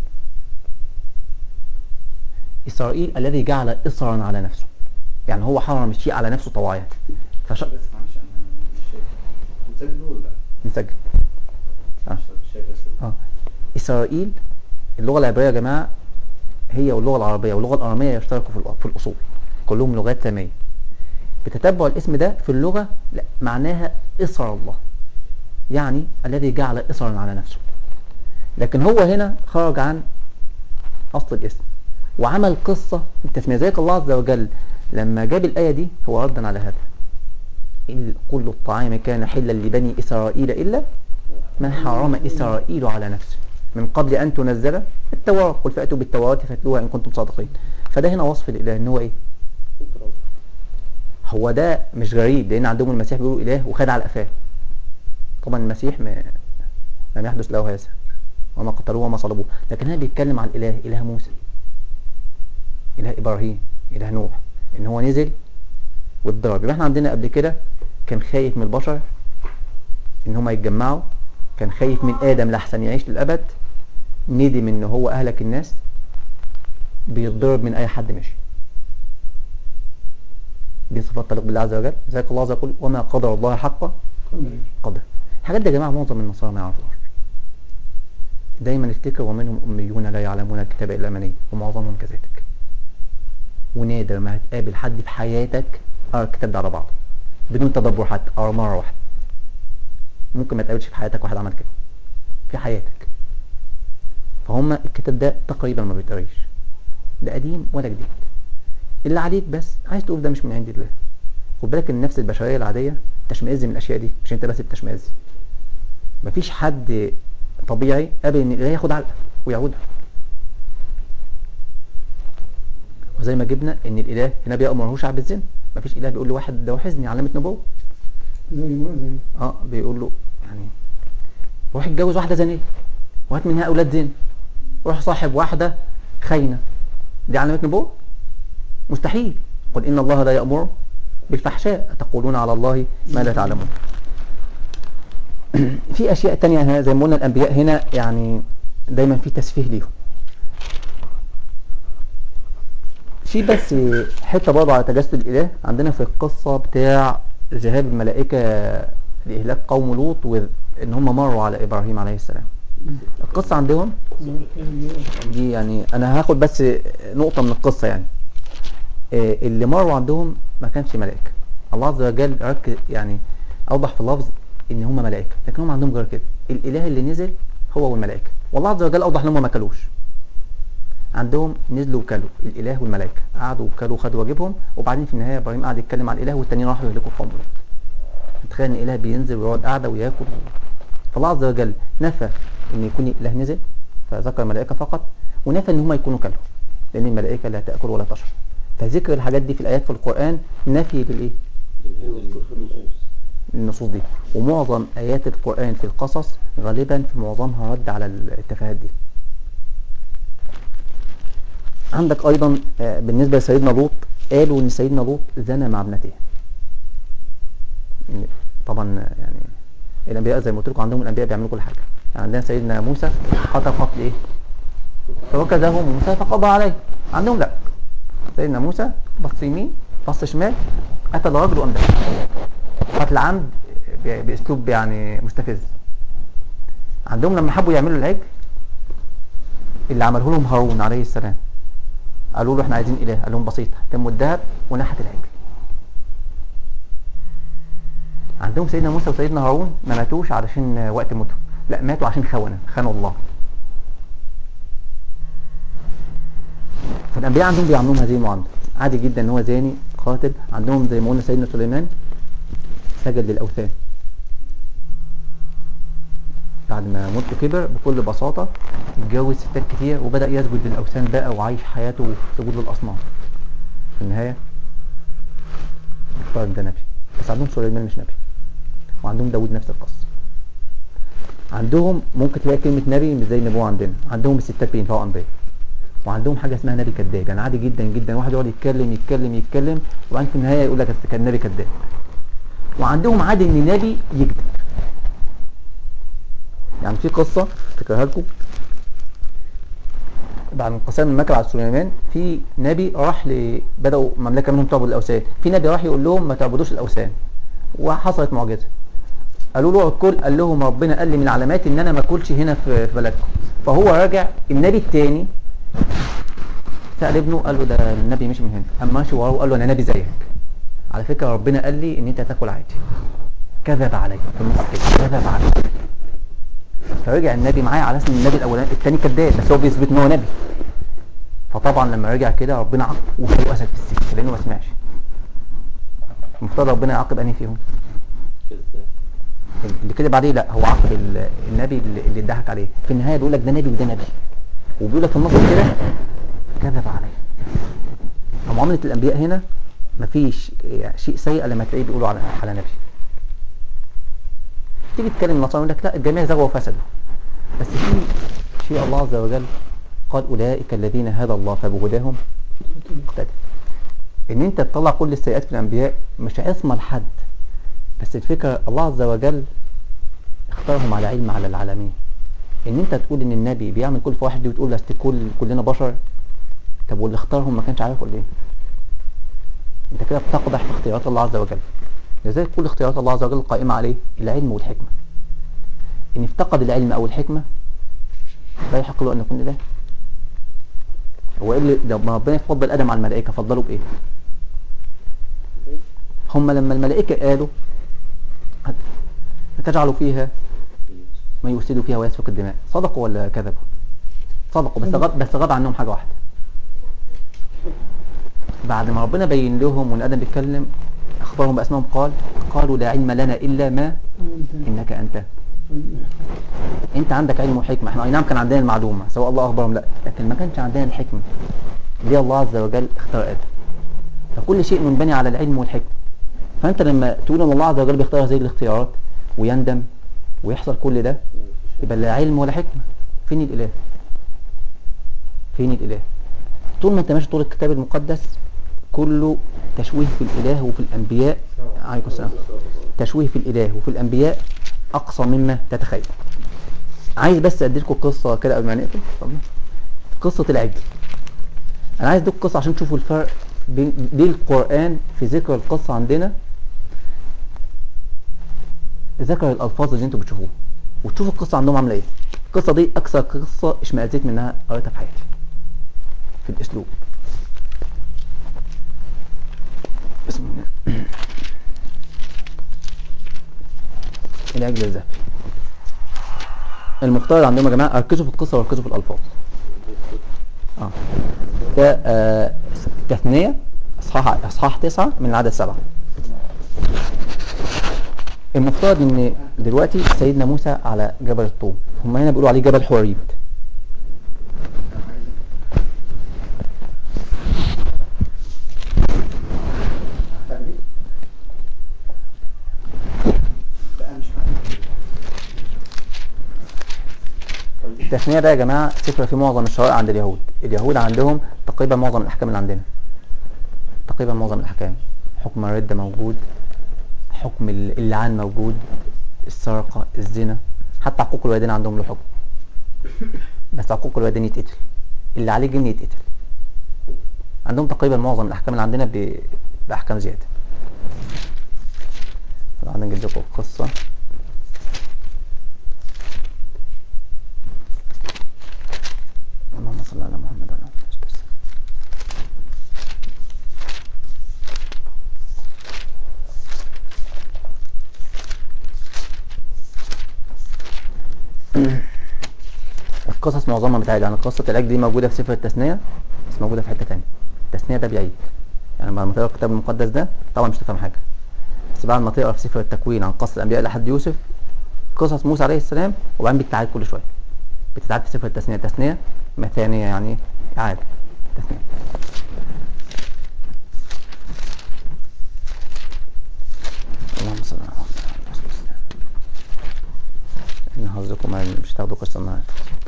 إسرائيل الذي جعل إصرا على نفسه يعني هو حرم الشيء على نفسه طواعية فش... بس معلش انا مش شايف مسجل ولا نسجل آه. مش شايف بس آه. إسرائيل اللغة العبرية يا جماعة هي واللغة العربية واللغة الأرامية يشتركوا في الأ- في الأصول كلهم لغات سامية بتتبع الاسم ده في اللغة لا معناها إصر الله يعني الذي جعل إصرا على نفسه لكن هو هنا خرج عن أصل الاسم وعمل قصة التسمية ذلك الله عز وجل لما جاب الآية دي هو ردا على هذا إل- كل الطعام كان حلا لبني إسرائيل إلا ما حرم إسرائيل على نفسه من قبل أن تنزل التوراة قل فأتوا بالتوراة فاتلوها إن كنتم صادقين فده هنا وصف الإله إن هو إيه هو ده مش غريب لأن عندهم المسيح بيقولوا إله وخد على قفاه طبعا المسيح ما لم يحدث له هذا وما قتلوه وما صلبوه لكن هنا بيتكلم عن الاله اله موسى اله ابراهيم اله نوح ان هو نزل واتضرب يبقى احنا عندنا قبل كده كان خايف من البشر ان هم يتجمعوا كان خايف من ادم لحسن يعيش للابد ندم ان هو اهلك الناس بيتضرب من اي حد ماشي دي صفات تليق بالله عز وجل لذلك الله عز وجل يقول وما قدر الله حق قدري قدر الحاجات دي يا جماعه معظم النصارى ما يعرفوهاش دايما افتكر ومنهم اميون لا يعلمون الكتاب الا اماني ومعظمهم كذلك ونادر ما هتقابل حد في حياتك قرا الكتاب ده على بعضه بدون تدبر حتى قرا مره واحده ممكن ما تقابلش في حياتك واحد عمل كده في حياتك فهم الكتاب ده تقريبا ما بيتقريش لا قديم ولا جديد اللي عليك بس عايز تقول ده مش من عند الله خد بالك ان النفس البشريه العاديه تشمئز من الاشياء دي مش انت بس بتشمئز مفيش حد طبيعي قابل ان الاله ياخد علقه ويعودها وزي ما جبنا ان الاله هنا بيامرهوش على بالزنا مفيش اله بيقول لواحد ده حزني علامه نبوه زي المؤذن اه بيقول له يعني روح اتجوز واحده زانيه وهات منها اولاد زين روح صاحب واحده خاينه دي علامه نبوه مستحيل قل ان الله لا يامر بالفحشاء أتقولون على الله ما لا تعلمون في أشياء تانية هنا زي ما قلنا الأنبياء هنا يعني دايما في تسفيه ليهم في بس حتة برضه على تجسد الإله عندنا في القصة بتاع ذهاب الملائكة لإهلاك قوم لوط وإن هم مروا على إبراهيم عليه السلام القصة عندهم دي يعني أنا هاخد بس نقطة من القصة يعني آه، اللي مروا عندهم ما كانش ملائكة الله عز وجل ركز يعني أوضح في اللفظ إن هم ملائكة لكن هم عندهم غير كده الإله اللي نزل هو والملائكة والله عز وجل أوضح إن هم ما كلوش عندهم نزلوا وكلوا الإله والملائكة قعدوا وكلوا وخدوا واجبهم وبعدين في النهاية إبراهيم قعد يتكلم عن الإله والتانيين راحوا يهلكوا قوم لوط تخيل إن الإله بينزل ويقعد قاعدة وياكل فالله عز وجل نفى إن يكون الإله نزل فذكر الملائكة فقط ونفى إن هم يكونوا كلوا لأن الملائكة لا تأكل ولا تشرب فذكر الحاجات دي في الآيات في القرآن نفي للإيه؟ النصوص دي ومعظم آيات القرآن في القصص غالبا في معظمها رد على التفاهات دي عندك أيضا آه، بالنسبة لسيدنا لوط قالوا إن سيدنا لوط زنى مع ابنته إن- طبعا آه، يعني الأنبياء زي ما قلت لكم عندهم الأنبياء بيعملوا كل حاجة يعني عندنا سيدنا موسى قتل قتل إيه؟ فوكزه موسى فقضى عليه عندهم لا سيدنا موسى بص يمين بص شمال قتل راجل وقام دخل قتل عمد ب- باسلوب يعني مستفز عندهم لما حبوا يعملوا العجل اللي عمله لهم هارون عليه السلام قالوا له احنا عايزين اله قال لهم بسيط تموا الذهب ونحت العجل عندهم سيدنا موسى وسيدنا هارون ما ماتوش علشان وقت موتهم لا ماتوا عشان خونة خانوا الله فالانبياء عندهم بيعاملوهم هذه المعامله عادي جدا ان هو زاني قاتل عندهم زي ما قلنا سيدنا سليمان سجد للاوثان بعد ما موته كبر بكل بساطه اتجوز ستات كتير وبدا يسجد للاوثان بقى وعايش حياته في سجود للاصنام في النهايه اختار ده نبي بس عندهم سليمان مش نبي وعندهم داود نفس القصه عندهم ممكن تلاقي كلمه نبي مش زي النبوه عندنا عندهم الستات بينفعوا انبياء وعندهم حاجه اسمها نبي كذاب يعني عادي جدا جدا واحد يقعد يتكلم يتكلم يتكلم وبعدين في النهايه يقول لك أصل كان نبي كذاب وعندهم عادي ان نبي يكذب يعني في قصه افتكرها لكم بعد انقسام المملكه على سليمان في نبي راح ل بداوا مملكه منهم تعبد الاوثان في نبي راح يقول لهم ما تعبدوش الاوثان وحصلت معجزه قالوا له اقعد كل قال لهم ربنا قال لي من العلامات ان انا ما اكلش هنا في في بلدكم فهو راجع النبي الثاني سأل ابنه قال له ده النبي مش من هنا قام ماشي وراه وقال له انا نبي زيك على فكره ربنا قال لي ان انت هتاكل عادي كذب علي في النص كده كذب علي فرجع النبي معايا على اساس ان النبي الاولاني الثاني كذاب بس هو بيثبت ان هو نبي فطبعا لما رجع كده ربنا عاقبه وخلوه اسد في السجن لانه ما سمعش المفترض ربنا يعاقب انهي فيهم كذاب اللي كذب عليه لا هو عاقب ال- النبي اللي اللي اتضحك عليه في النهايه بيقول لك ده نبي وده نبي وبيقول لك في النص كده كذب عليه معامله الانبياء هنا مفيش يعني شيء سيء لما تلاقيه بيقولوا على على نبي تيجي تتكلم النصارى يقول لك لا الجميع زغوا وفسدوا بس في شيء الله عز وجل قال أولئك الذين هدى الله فبهداهم اقتدى ان انت تطلع كل السيئات في الانبياء مش عصمة لحد بس الفكرة الله عز وجل اختارهم على علم على العالمين ان انت تقول ان النبي بيعمل كل فواحد دي وتقول اصل كل كلنا بشر طب واللي اختارهم ما كانش عارف ولا ايه انت كده بتقدح في اختيارات الله عز وجل لذلك كل اختيارات الله عز وجل قائمة عليه العلم والحكمة ان افتقد العلم او الحكمة لا يحق له ان يكون اله هو ايه اللي ده ما ربنا يفضل ادم على الملائكه فضلوا بايه هم لما الملائكه قالوا هت- تجعلوا فيها ما يفسدوا فيها ويسفك الدماء صدقوا ولا كذبوا صدقوا بس غاب بس غاب عنهم حاجه واحده بعد ما ربنا بين لهم وان ادم بيتكلم اخبرهم باسمائهم قال قالوا لا علم لنا الا ما انك انت انت عندك علم وحكمه احنا اي نعم كان عندنا المعلومه سواء الله اخبرهم لا لكن ما كانش عندنا الحكمه ليه الله عز وجل اختار ادم فكل شيء منبني على العلم والحكمه فانت لما تقول ان الله عز وجل بيختار هذه الاختيارات ويندم ويحصل كل ده يبقى لا علم ولا حكمه فين الاله فين الاله طول ما انت ماشي طول الكتاب المقدس كله تشويه في الاله وفي الانبياء عليكم السلام تشويه في الاله وفي الانبياء اقصى مما تتخيل عايز بس ادي لكم قصه كده قبل ما نقفل اتفضل. قصه العجل انا عايز اديكم قصه عشان تشوفوا الفرق بين ليه القران في ذكر القصه عندنا ذكر الالفاظ اللي انتوا بتشوفوها وتشوفوا القصه عندهم عامله ايه القصه دي اكثر قصه اشمئزيت منها قريتها في حياتي في الاسلوب بسم الله العجل الذهبي المفترض عندهم يا جماعه ركزوا في القصه وركزوا في الالفاظ اه ده آه تثنيه اصحاح اصحاح تسعه من العدد سبعه المفترض ان دلوقتي سيدنا موسى على جبل الطور هم هنا بيقولوا عليه جبل حوريب التثنية ده يا جماعة سفر في معظم الشرائع عند اليهود اليهود عندهم تقريبا معظم الأحكام اللي عندنا تقريبا معظم الأحكام حكم الردة موجود حكم ال- اللعان موجود السرقة الزنا حتى عقوق الوالدين عندهم له حكم بس عقوق الوالدين يتقتل اللي عليه جن يتقتل عندهم تقريبا معظم الأحكام اللي عندنا ب- بأحكام زيادة طبعا نجيب لكم القصة اللهم صل على محمد وعلى آله وصحبه وسلم. القصص معظمها بتاعي يعني قصة العجل دي موجودة في سفر التثنية بس موجودة في حتة تانية التثنية ده بيعيد يعني بعد ما تقرا الكتاب المقدس ده طبعا مش تفهم حاجة بس بعد ما تقرا في سفر التكوين عن قصة الأنبياء لحد يوسف قصص موسى عليه السلام وبعدين بتتعاد كل شوية بتتعاد في سفر التثنية تثنية مثانية يعني إعادة تثنية اللهم صل على محمد وعلى آله وصحبه وسلم. إن حظكم مش تاخدوا قصة النهاردة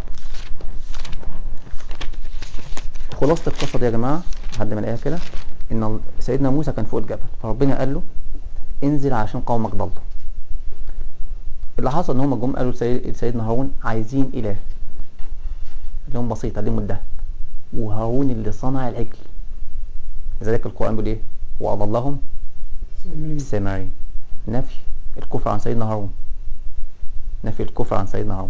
خلاصة القصة دي يا جماعة لحد ما الاقيها كده إن ال- سيدنا موسى كان فوق الجبل فربنا قال له انزل عشان قومك ضلوا اللي حصل ان هم جم قالوا لسي- لسيدنا هارون عايزين اله لهم بسيطه لهم الذهب وهارون اللي صنع العجل لذلك القران بيقول ايه واضلهم السامري نفي الكفر عن سيدنا هارون نفي الكفر عن سيدنا هارون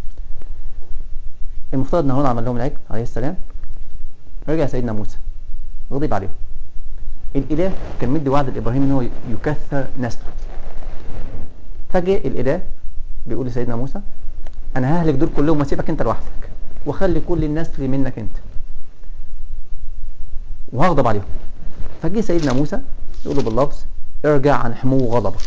المفترض ان هارون عمل لهم العجل عليه السلام رجع سيدنا موسى غضب عليهم الاله كان مدي وعد لابراهيم ان هو يكثر نسله فجأة الاله بيقول لسيدنا موسى انا ههلك دول كلهم واسيبك انت لوحدك واخلي كل النسل منك انت وهغضب عليهم فجه سيدنا موسى يقول له باللفظ ارجع عن حمو غضبك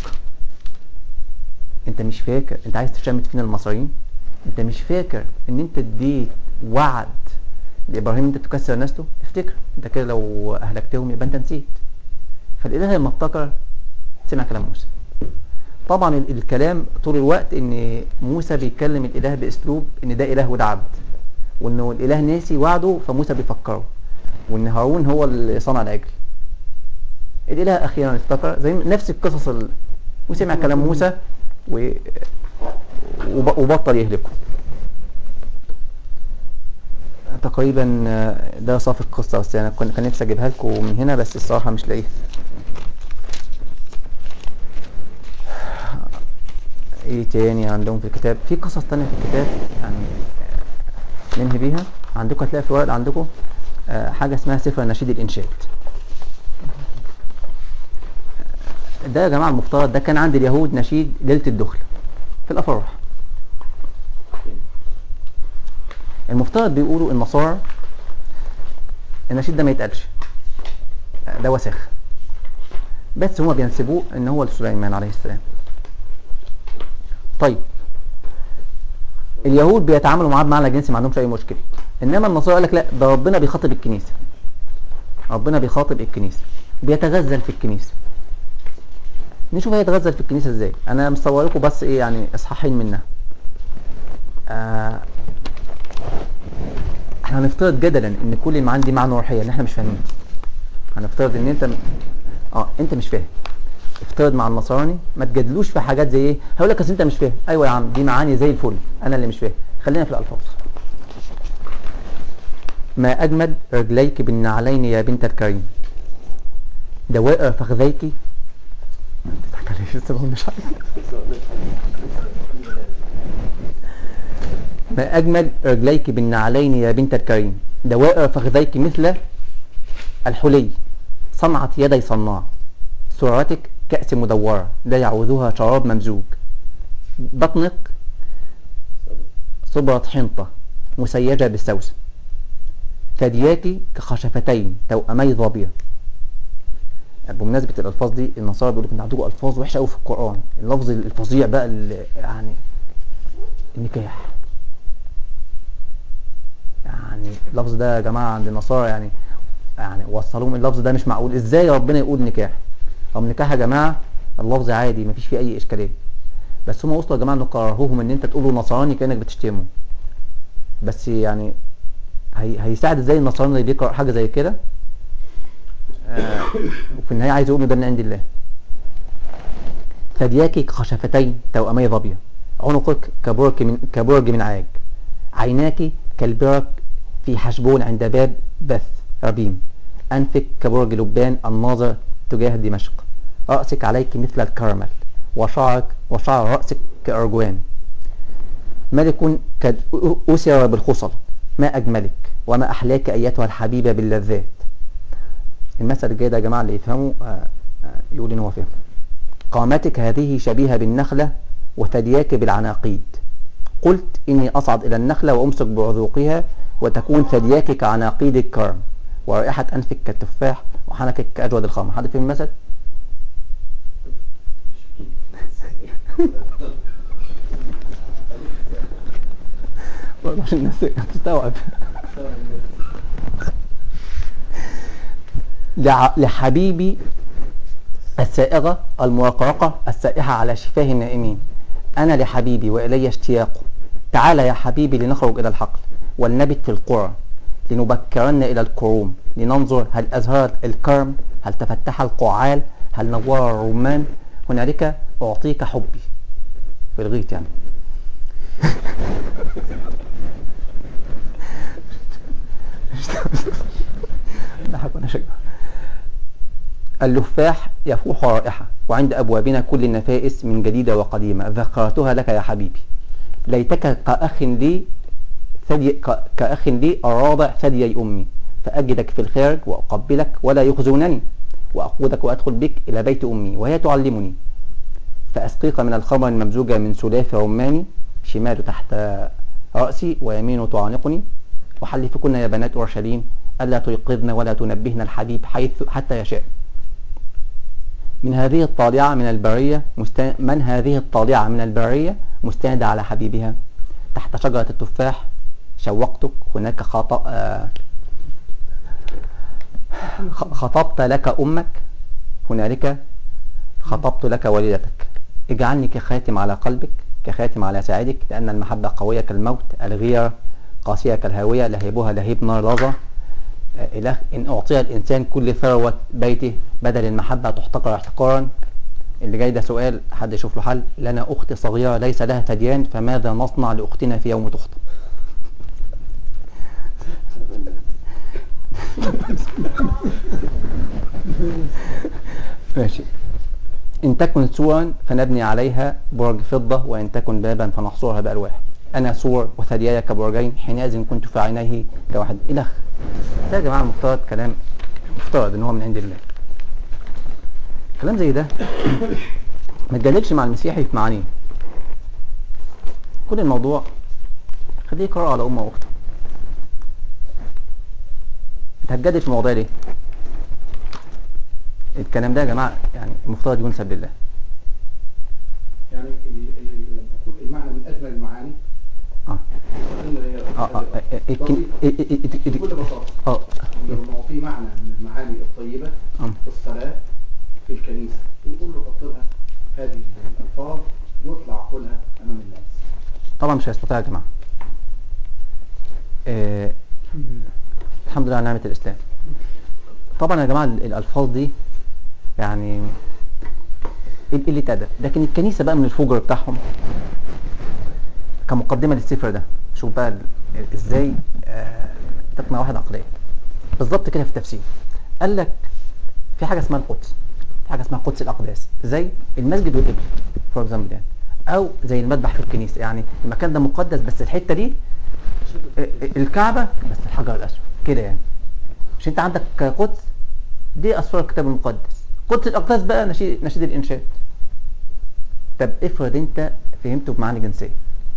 انت مش فاكر انت عايز تشمت فينا المصريين انت مش فاكر ان انت اديت وعد لابراهيم انت تكسر نسله افتكر انت كده لو اهلكتهم يبقى انت نسيت فالاله لما افتكر سمع كلام موسى طبعا ال- الكلام طول الوقت ان موسى بيتكلم الاله باسلوب ان ده اله وده عبد وانه الاله ناسي وعده فموسى بيفكره وان هارون هو اللي صنع العجل الاله اخيرا افتكر زي نفس القصص ال... وسمع كلام موسى و... وب... وبطل يهلكه تقريبا آه، ده صافي القصة بس انا كنت كان نفسي اجيبها لكم من هنا بس الصراحة مش لاقيها ايه تاني عندهم في الكتاب في قصص تانية في الكتاب يعني آه، ننهي بيها عندكم هتلاقي في الورق عندكم آه، حاجة اسمها سفر نشيد الإنشاد ده يا جماعة المفترض ده كان عند اليهود نشيد ليلة الدخل في الأفراح المفترض بيقولوا النصارى النشيد ده ما يتقالش آه، ده وسخ بس هما بينسبوه ان هو لسليمان عليه السلام طيب اليهود بيتعاملوا معاه بمعنى جنسي ما عندهمش اي مشكله انما النصارى قال لك لا ده ربنا بيخاطب الكنيسه ربنا بيخاطب الكنيسه بيتغزل في الكنيسه نشوف هيتغزل في الكنيسه ازاي انا مصور لكم بس ايه يعني اصحاحين منها آه احنا هنفترض جدلا ان كل المعاني دي معنى روحيه ان احنا مش فاهمين هنفترض ان انت اه انت مش فاهم افترض مع النصراني ما تجادلوش في حاجات زي ايه هقول لك اصل انت مش فاهم ايوه يا عم دي معاني زي الفل انا اللي مش فاهم خلينا في الالفاظ ما اجمد رجليك بالنعلين يا بنت الكريم دوائر فخذيك بتضحك عليه لسه بقول مش عارف ما أجمل رجليك بالنعلين يا بنت الكريم دوائر فخذيك مثل الحلي صنعت يدي صناع سرعتك كأس مدورة لا يعوذها شراب ممزوج بطنك صبرة حنطة مسيجة بالسوسن ثدياك كخشفتين توأمي ظبية بمناسبة الألفاظ دي النصارى بيقولوا إن عندكم ألفاظ وحشة أوي في القرآن اللفظ الفظيع بقى اللي يعني النكاح يعني اللفظ ده يا جماعة عند النصارى يعني يعني وصلوهم اللفظ ده مش معقول ازاي ربنا يقول نكاح طب نكاح يا جماعة اللفظ عادي مفيش فيه أي إشكالية بس هم وصلوا يا جماعة إنه كرهوهم إن أنت تقولوا نصراني كأنك بتشتمه بس يعني هي هيساعد ازاي النصراني اللي بيقرأ حاجة زي كده آه وفي النهاية عايز يقول إنه ده من عند الله ثدياك خشفتين توأمي ظبية عنقك كبرج من كبرج من عاج عيناك كالبرك في حشبون عند باب بث ربيم أنفك كبرج لبان الناظر تجاه دمشق رأسك عليك مثل الكرمل وشعرك وشعر رأسك كأرجوان ملك قد أسر بالخصل ما أجملك وما أحلاك أيتها الحبيبة باللذات المثل الجاي ده يا جماعة اللي يفهموا آه، آه، يقول إن هو فهم قامتك هذه شبيهة بالنخلة وثدياك بالعناقيد قلت إني أصعد إلى النخلة وأمسك بعذوقها وتكون ثدياك كعناقيد الكرم ورائحة أنفك كالتفاح وحنكك كأجود الخمر حد فهم المثل؟ برضه عشان الناس تستوعب لع- لحبيبي السائغة المرقرقة السائحة على شفاه النائمين أنا لحبيبي وإلي اشتياقه تعال يا حبيبي لنخرج إلى الحقل ولنبت في القرى لنبكرن إلى الكروم لننظر هل أزهرت الكرم هل تفتح القعال هل نور الرمان هنالك أعطيك حبي في الغيط يعني ضحك وانا شجع اللفاح يفوح رائحة وعند أبوابنا كل النفائس من جديدة وقديمة ذكرتها لك يا حبيبي ليتك كأخ لي ثدي ك- كأخ لي الرابع ثديي أمي فأجدك في الخارج وأقبلك ولا يخزونني وأقودك وأدخل بك إلى بيت أمي وهي تعلمني فأسقيك من الخمر الممزوجة من سلاف رماني شمال تحت رأسي ويمين تعانقني وحلفكن يا بنات أورشليم ألا تيقظن ولا تنبهن الحبيب حيث حتى يشاء من هذه الطالعة من البرية مست... من هذه الطالعة من البرية مستندة على حبيبها تحت شجرة التفاح شوقتك هناك خطأ آه، خ- خطبت لك أمك هنالك خطبت لك والدتك اجعلني كخاتم على قلبك كخاتم على ساعدك لأن المحبة قوية كالموت الغيرة قاسية كالهاوية لهيبها لهيب نار لظى آه، إله إن أعطي الإنسان كل ثروة بيته بدل المحبة تحتقر احتقارا اللي جاي ده سؤال حد يشوف له حل لنا أخت صغيرة ليس لها تديان فماذا نصنع لأختنا في يوم تخطب ماشي إن تكن سورا فنبني عليها برج فضة وإن تكن بابا فنحصرها بألواح أنا سور وثدياي كبرجين حينئذ كنت في عينيه كواحد إلخ ده يا جماعة المفترض كلام مفترض إن هو من عند الله كلام زي ده ما تجادلش مع المسيحي في معانيه كل الموضوع خليه يقرأ على أمه وأخته انت هتجادل في المواضيع ليه؟ الكلام ده يا جماعة يعني المفترض ينسب لله يعني ال- ال- تكون المعنى من اجمل المعاني اه قلنا هي اه اه اه اه الكن- اه- اه- اه- بكل بساطه اه لما نعطيه معنى من المعاني الطيبه اه في الصلاه في الكنيسه ونقول له حط لها هذه الالفاظ واطلع قولها امام الناس طبعا مش هيستطيع يا جماعة آه الحمد لله الحمد لله على نعمة الإسلام طبعا يا جماعة ال- الألفاظ دي يعني قلة أدب لكن الكنيسة بقى من الفجر بتاعهم كمقدمة للسفر ده شوف بقى ال- ازاي آه، تقنع واحد عقلية بالظبط كده في التفسير قال لك في حاجة اسمها القدس في حاجة اسمها قدس الأقداس زي المسجد والقبل فور اكزامبل يعني أو زي المذبح في الكنيسة يعني المكان ده مقدس بس الحتة دي الكعبة بس الحجر الأسود كده يعني مش انت عندك قدس دي أسفار الكتاب المقدس قدس الأقداس بقى نشيد, نشيد الإنشاد طب افرض انت فهمته بمعنى جنسية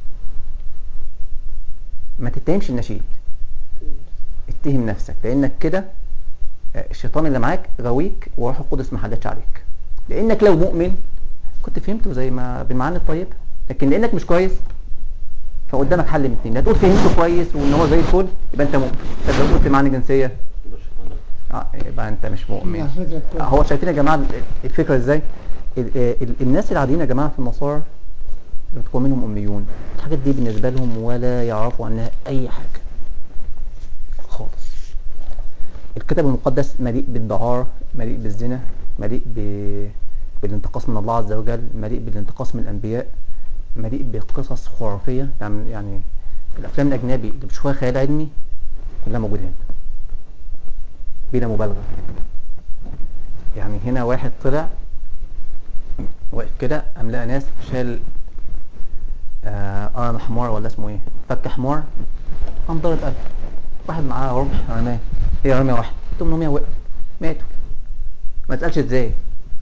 ما تتهمش النشيد اتهم نفسك لأنك كده آه، الشيطان اللي معاك غويك وروح القدس ما حددش عليك لأنك لو مؤمن كنت فهمته زي ما بالمعاني الطيبة لكن لأنك مش كويس فقدامك حل من اتنين لا تقول فهمته كويس وان هو زي الفل يبقى انت مؤمن طب لو قلت معنى جنسيه يبقى الشيطان اه يبقى انت مش مؤمن على فكرة آه، هو شايفين يا جماعه ال- الفكره ازاي ال- ال- الناس العاديين يا جماعه في النصارى بتكون منهم اميون الحاجات دي بالنسبه لهم ولا يعرفوا عنها اي حاجه خالص الكتاب المقدس مليء بالدعارة مليء بالزنا مليء ب... بالانتقاص من الله عز وجل مليء بالانتقاص من الانبياء مليء بقصص خرافيه يعني يعني الافلام الاجنبي اللي بتشوفها خيال علمي كلها موجوده هنا بلا مبالغه يعني هنا واحد طلع واقف كده قام لقى ناس شال آه قرن حمار ولا اسمه ايه فك حمار قام ضرب قلب واحد معاه رمح رماه هي رميه واحده 800 وقف ماتوا ما تسالش ازاي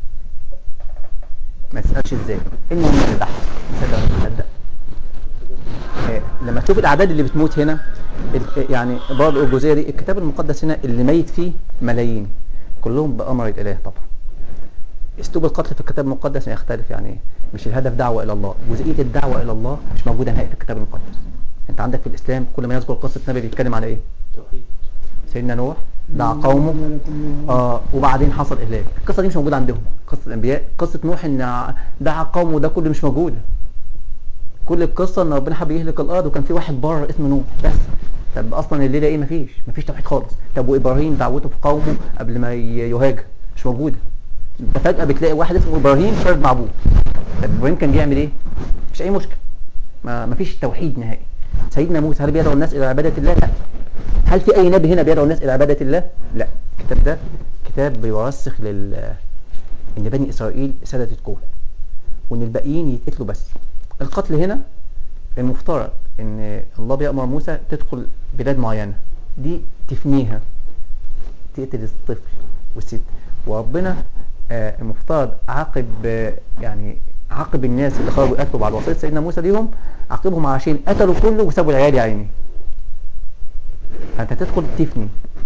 ما تسالش ازاي المهم اللي تحت تصدق ولا ما تصدق آه، لما تشوف الاعداد اللي بتموت هنا ال- يعني برضه الجزئيه دي الكتاب المقدس هنا اللي ميت فيه ملايين كلهم بامر الاله طبعا اسلوب القتل في الكتاب المقدس يختلف يعني مش الهدف دعوه الى الله جزئيه الدعوه الى الله مش موجوده نهائي في الكتاب المقدس انت عندك في الاسلام كل ما يذكر قصه نبي بيتكلم على ايه توحيد سيدنا نوح دعا قومه اه وبعدين حصل اهلاك القصه دي مش موجوده عندهم قصه الانبياء قصه نوح ان ع- دعا قومه ده كله مش موجوده كل القصه ان ربنا حب يهلك الارض وكان في واحد بره اسمه نوح بس طب اصلا الليله ايه مفيش مفيش توحيد خالص طب وابراهيم دعوته في قومه قبل ما ي- يهاجر مش موجوده انت فجاه بتلاقي واحد اسمه ابراهيم خارج مع ابوه طب ابراهيم كان بيعمل ايه مش اي مشكله ما مفيش توحيد نهائي سيدنا موسى هل بيدعو الناس الى عباده الله لا هل في اي نبي هنا بيدعو الناس الى عباده الله لا الكتاب ده كتاب بيرسخ لل ان بني اسرائيل ساده الكون وان الباقيين يتقتلوا بس القتل هنا المفترض ان الله بيأمر موسى تدخل بلاد معينه دي تفنيها تقتل الطفل والست وربنا آه، المفترض عاقب آه، يعني عاقب الناس اللي خرجوا قتلوا بعد وصيه سيدنا موسى ليهم عاقبهم عشان قتلوا كله وسابوا العيال يا عيني فانت تدخل تفني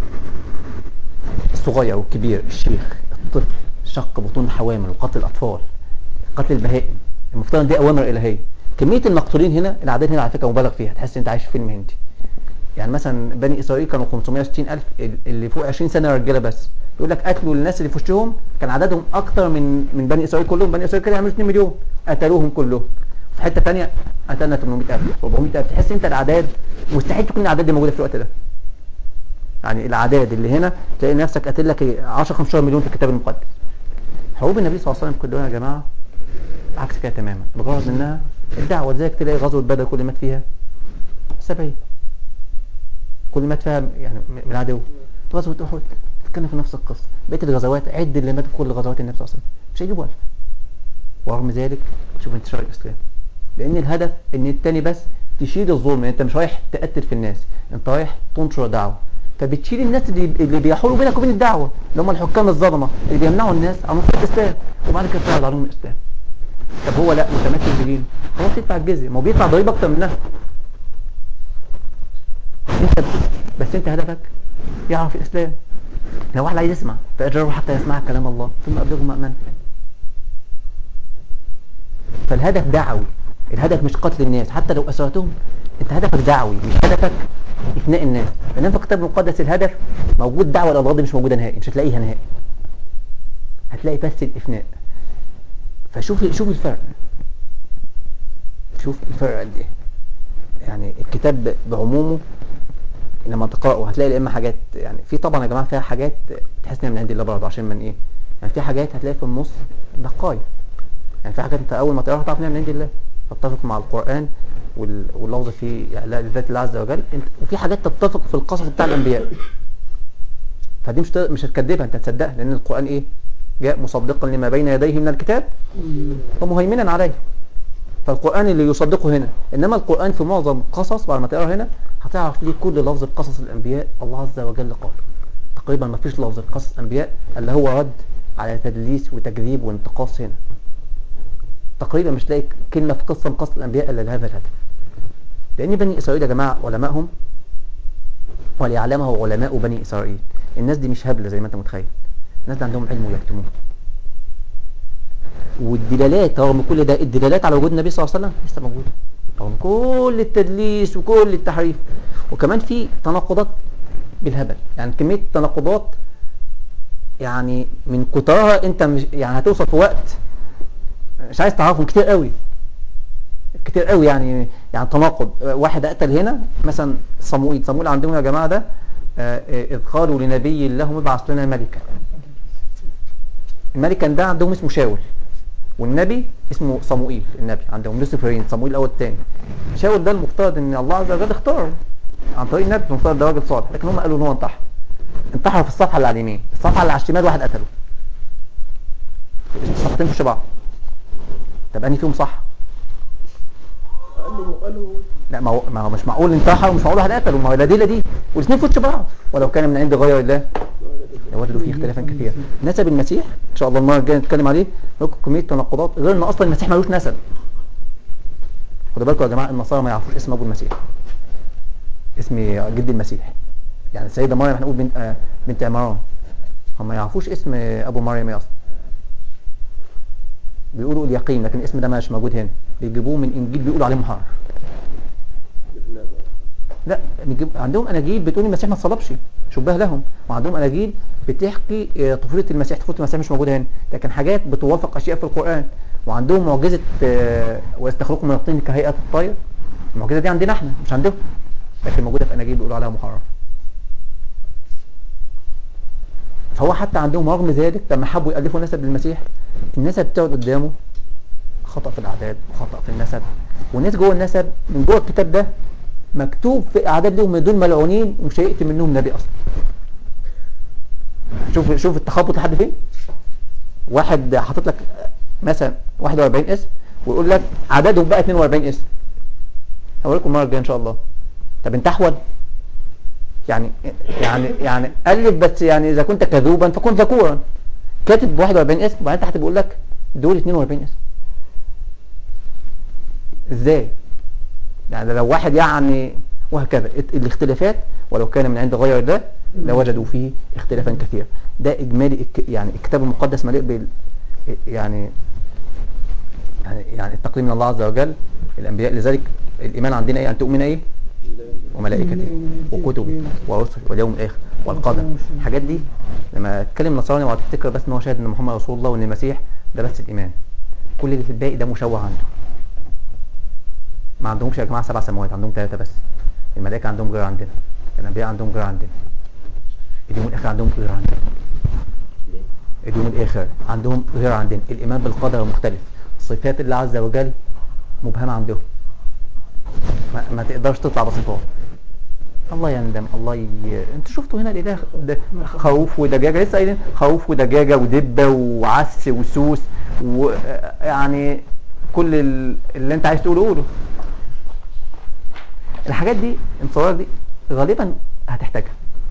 الصغير والكبير الشيخ الطفل شق بطون الحوامل وقتل الاطفال قتل البهائم المفترض إن دي اوامر الهيه كميه المقتولين هنا الاعداد هنا على فكره مبالغ فيها تحس انت عايش في فيلم هندي يعني مثلا بني اسرائيل كانوا 560 الف اللي فوق 20 سنه رجاله بس يقول لك قتلوا الناس اللي في وشهم كان عددهم اكتر من من بني اسرائيل كلهم بني اسرائيل كانوا يعملوا 2 مليون قتلوهم كلهم في حته ثانيه قتلنا 800000 400000 تحس انت الاعداد مستحيل تكون الاعداد دي موجوده في الوقت ده يعني الاعداد اللي هنا تلاقي نفسك قاتل لك إيه؟ 10 15 مليون في الكتاب المقدس حروب النبي صلى الله عليه وسلم كلها يا جماعه عكس كده تماما الغرض منها الدعوه لذلك تلاقي غزوه بدر كل مات فيها 70 كل مات فيها يعني من العدو غزوه احد تتكلم في نفس القصه بقيه الغزوات عد اللي ماتوا في كل غزوات النبي صلى الله عليه وسلم مش هيجيبوا 1000 ورغم ذلك شوف انتشار الاسلام لان الهدف ان التاني بس تشيل الظلم انت مش رايح تقتل في الناس انت رايح تنشر دعوه فبتشيل الناس اللي اللي بيحولوا بينك وبين الدعوه اللي هم الحكام الظلمه اللي بيمنعوا الناس عن نصره الاسلام وبعد كده تعرض عليهم الاسلام طب هو لا متمسك بدينه خلاص يدفع الجزيه ما هو بيدفع ضريبه اكتر منها انت بس انت هدفك يعرف الاسلام لو واحد عايز يسمع فاجره حتى يسمع كلام الله ثم ابلغه مأمنا فالهدف دعوي الهدف مش قتل الناس حتى لو اسرتهم انت هدفك دعوي مش هدفك افناء الناس لان في الكتاب المقدس الهدف موجود دعوه الامراض مش موجوده نهائي مش هتلاقيها نهائي هتلاقي بس الافناء فشوف شوف الفرق شوف الفرق قد ايه يعني الكتاب بعمومه لما تقراه هتلاقي يا اما حاجات يعني في طبعا يا جماعه فيها حاجات تحس انها من عند الله برضه عشان من ايه يعني في حاجات هتلاقي في النص دقايق يعني في حاجات انت اول ما تقراها تعرف انها من عند الله تتفق مع القران وال- واللفظ فيه إعلاء لذات الله عز وجل انت وفي حاجات تتفق في القصص بتاع الانبياء فدي مش ت- مش هتكذبها انت هتصدقها لان القران ايه جاء مصدقا لما بين يديه من الكتاب ومهيمنا عليه فالقرآن اللي يصدقه هنا إنما القرآن في معظم قصص بعد ما تقرأ هنا هتعرف ليه كل لفظ قصص الأنبياء الله عز وجل قال تقريبا ما فيش لفظ قصص الأنبياء اللي هو رد على تدليس وتكذيب وانتقاص هنا تقريبا مش تلاقي كلمة في قصة من قصص الأنبياء إلا لهذا الهدف لأن بني إسرائيل يا جماعة علمائهم وليعلمه علماء بني إسرائيل الناس دي مش هبلة زي ما أنت متخيل الناس دي عندهم علم ويكتموه والدلالات رغم كل ده الدلالات على وجود النبي صلى الله عليه وسلم لسه موجوده رغم كل التدليس وكل التحريف وكمان في تناقضات بالهبل يعني كميه تناقضات يعني من كترها انت مش يعني هتوصل في وقت مش عايز تعرفهم كتير قوي كتير قوي يعني يعني تناقض واحد قتل هنا مثلا صموئيل صموئيل عندهم يا جماعه ده آه، آه، اذ قالوا لنبي لهم ابعث لنا ملكا الملك كان ده عندهم اسمه شاول والنبي اسمه صموئيل النبي عندهم لوسيفرين صموئيل الاول الثاني شاول ده المفترض ان الله عز وجل اختاره عن طريق النبي المفترض ده راجل صالح لكن هم قالوا ان هو انتحر انتحر في الصفحه اللي على اليمين الصفحه اللي على الشمال واحد قتله الصفحتين في بعض طب انهي فيهم صح قالوا قالوا لا ما هو ما هو مش معقول انتحر ومش معقول واحد قتله ما هو لا دي لا دي والاثنين في وش بعض ولو كان من عند غير الله لوجدوا فيه اختلافا كثيرا نسب المسيح ان شاء الله المره الجايه نتكلم عليه لكم كميه تناقضات غير ان اصلا المسيح ملوش نسب خدوا بالكم يا جماعه النصارى ما يعرفوش اسم ابو المسيح اسم جد المسيح يعني السيده مريم هنقول بنت آه بنت عمران هم ما يعرفوش اسم ابو مريم ايه اصلا بيقولوا اليقين لكن الاسم ده مش موجود هنا بيجيبوه من انجيل بيقولوا عليه محرف لا بيجيب عندهم اناجيل بتقول المسيح ما اتصلبش شبه لهم وعندهم اناجيل بتحكي آه، طفوله المسيح طفوله المسيح مش موجوده هنا لكن حاجات بتوافق اشياء في القران وعندهم معجزه آه، ويستخلقوا من الطين كهيئه الطير المعجزه دي عندنا احنا مش عندهم لكن موجوده في اناجيل بيقولوا عليها محرف فهو حتى عندهم رغم ذلك لما حبوا يالفوا نسب للمسيح النسب بتقعد قدامه خطا في الاعداد وخطا في النسب والناس جوه النسب من جوه الكتاب ده مكتوب في اعداد لهم من دول ملعونين ومش هيقتل منهم نبي اصلا شوف شوف التخبط لحد فين واحد حاطط لك مثلا 41 اسم ويقول لك عددهم بقى 42 اسم هوريكم المره الجايه ان شاء الله طب انت احول يعني يعني يعني الف بس يعني اذا كنت كذوبا فكن ذكورا كاتب 41 اسم وبعدين تحت بيقول لك دول 42 اسم ازاي يعني لو واحد يعني وهكذا ات- الاختلافات ولو كان من عند غير ده لوجدوا فيه اختلافا كثيرا ده اجمالي الك- يعني الكتاب المقدس مليء بال يعني يعني يعني التقديم من الله عز وجل الانبياء لذلك الايمان عندنا ايه ان تؤمن ايه وملائكته وكتبه ورسله واليوم الاخر والقدر الحاجات دي لما اتكلم نصراني وهتفتكر بس ان هو شاهد ان محمد رسول الله وان المسيح ده بس الايمان كل اللي في الباقي ده مشوه عنده ما عندهمش يا جماعه سبع سماوات عندهم ثلاثه بس الملائكه عندهم غير عندنا الانبياء عندهم غير عندنا اليوم الاخر عندهم غير عندنا ليه؟ اليوم الاخر عندهم غير عندنا الايمان بالقدر مختلف صفات الله عز وجل مبهمه عندهم ما, ما تقدرش تطلع بصفات الله يندم الله ي... انت شفتوا هنا الاله ده خوف ودجاجه لسه قايلين خوف ودجاجه ودبه وعس وسوس ويعني كل ال- اللي انت عايز تقوله قوله الحاجات دي الصور دي غالبا هتحتاجها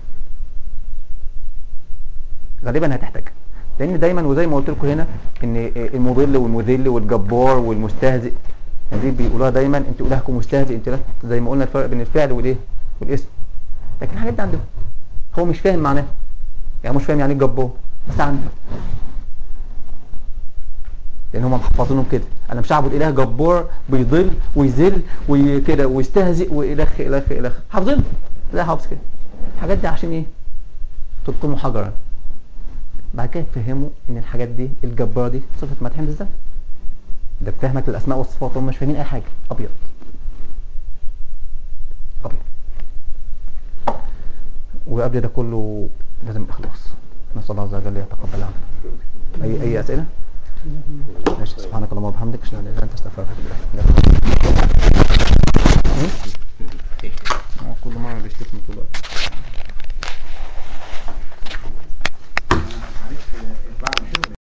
غالبا هتحتاجها لان دايما وزي ما قلت لكم هنا ان المضل والمذل والجبار والمستهزئ يعني دي بيقولوها دايما انت الهكم مستهزئ انت لا زي ما قلنا الفرق بين الفعل والايه والاسم لكن الحاجات دي عندهم هو مش فاهم معناها يعني مش فاهم يعني ايه جبار بس عنده لان هم محفظينهم كده انا مش هعبد اله جبار بيضل ويذل وكده ويستهزئ والخ الخ الخ حافظينه لا حافظ كده الحاجات دي عشان ايه تلقموا حجرا بعد كده تفهموا ان الحاجات دي الجباره دي صفه مدح بالذات ده بفهمك الاسماء والصفات هم مش فاهمين اي حاجه ابيض ابيض وقبل ده كله لازم اخلاص نسال الله عز وجل يتقبل عنا اي اي اسئله ماشي سبحانك اللهم وبحمدك اشهد ان لا اله الا انت استغفرك واتوب اليك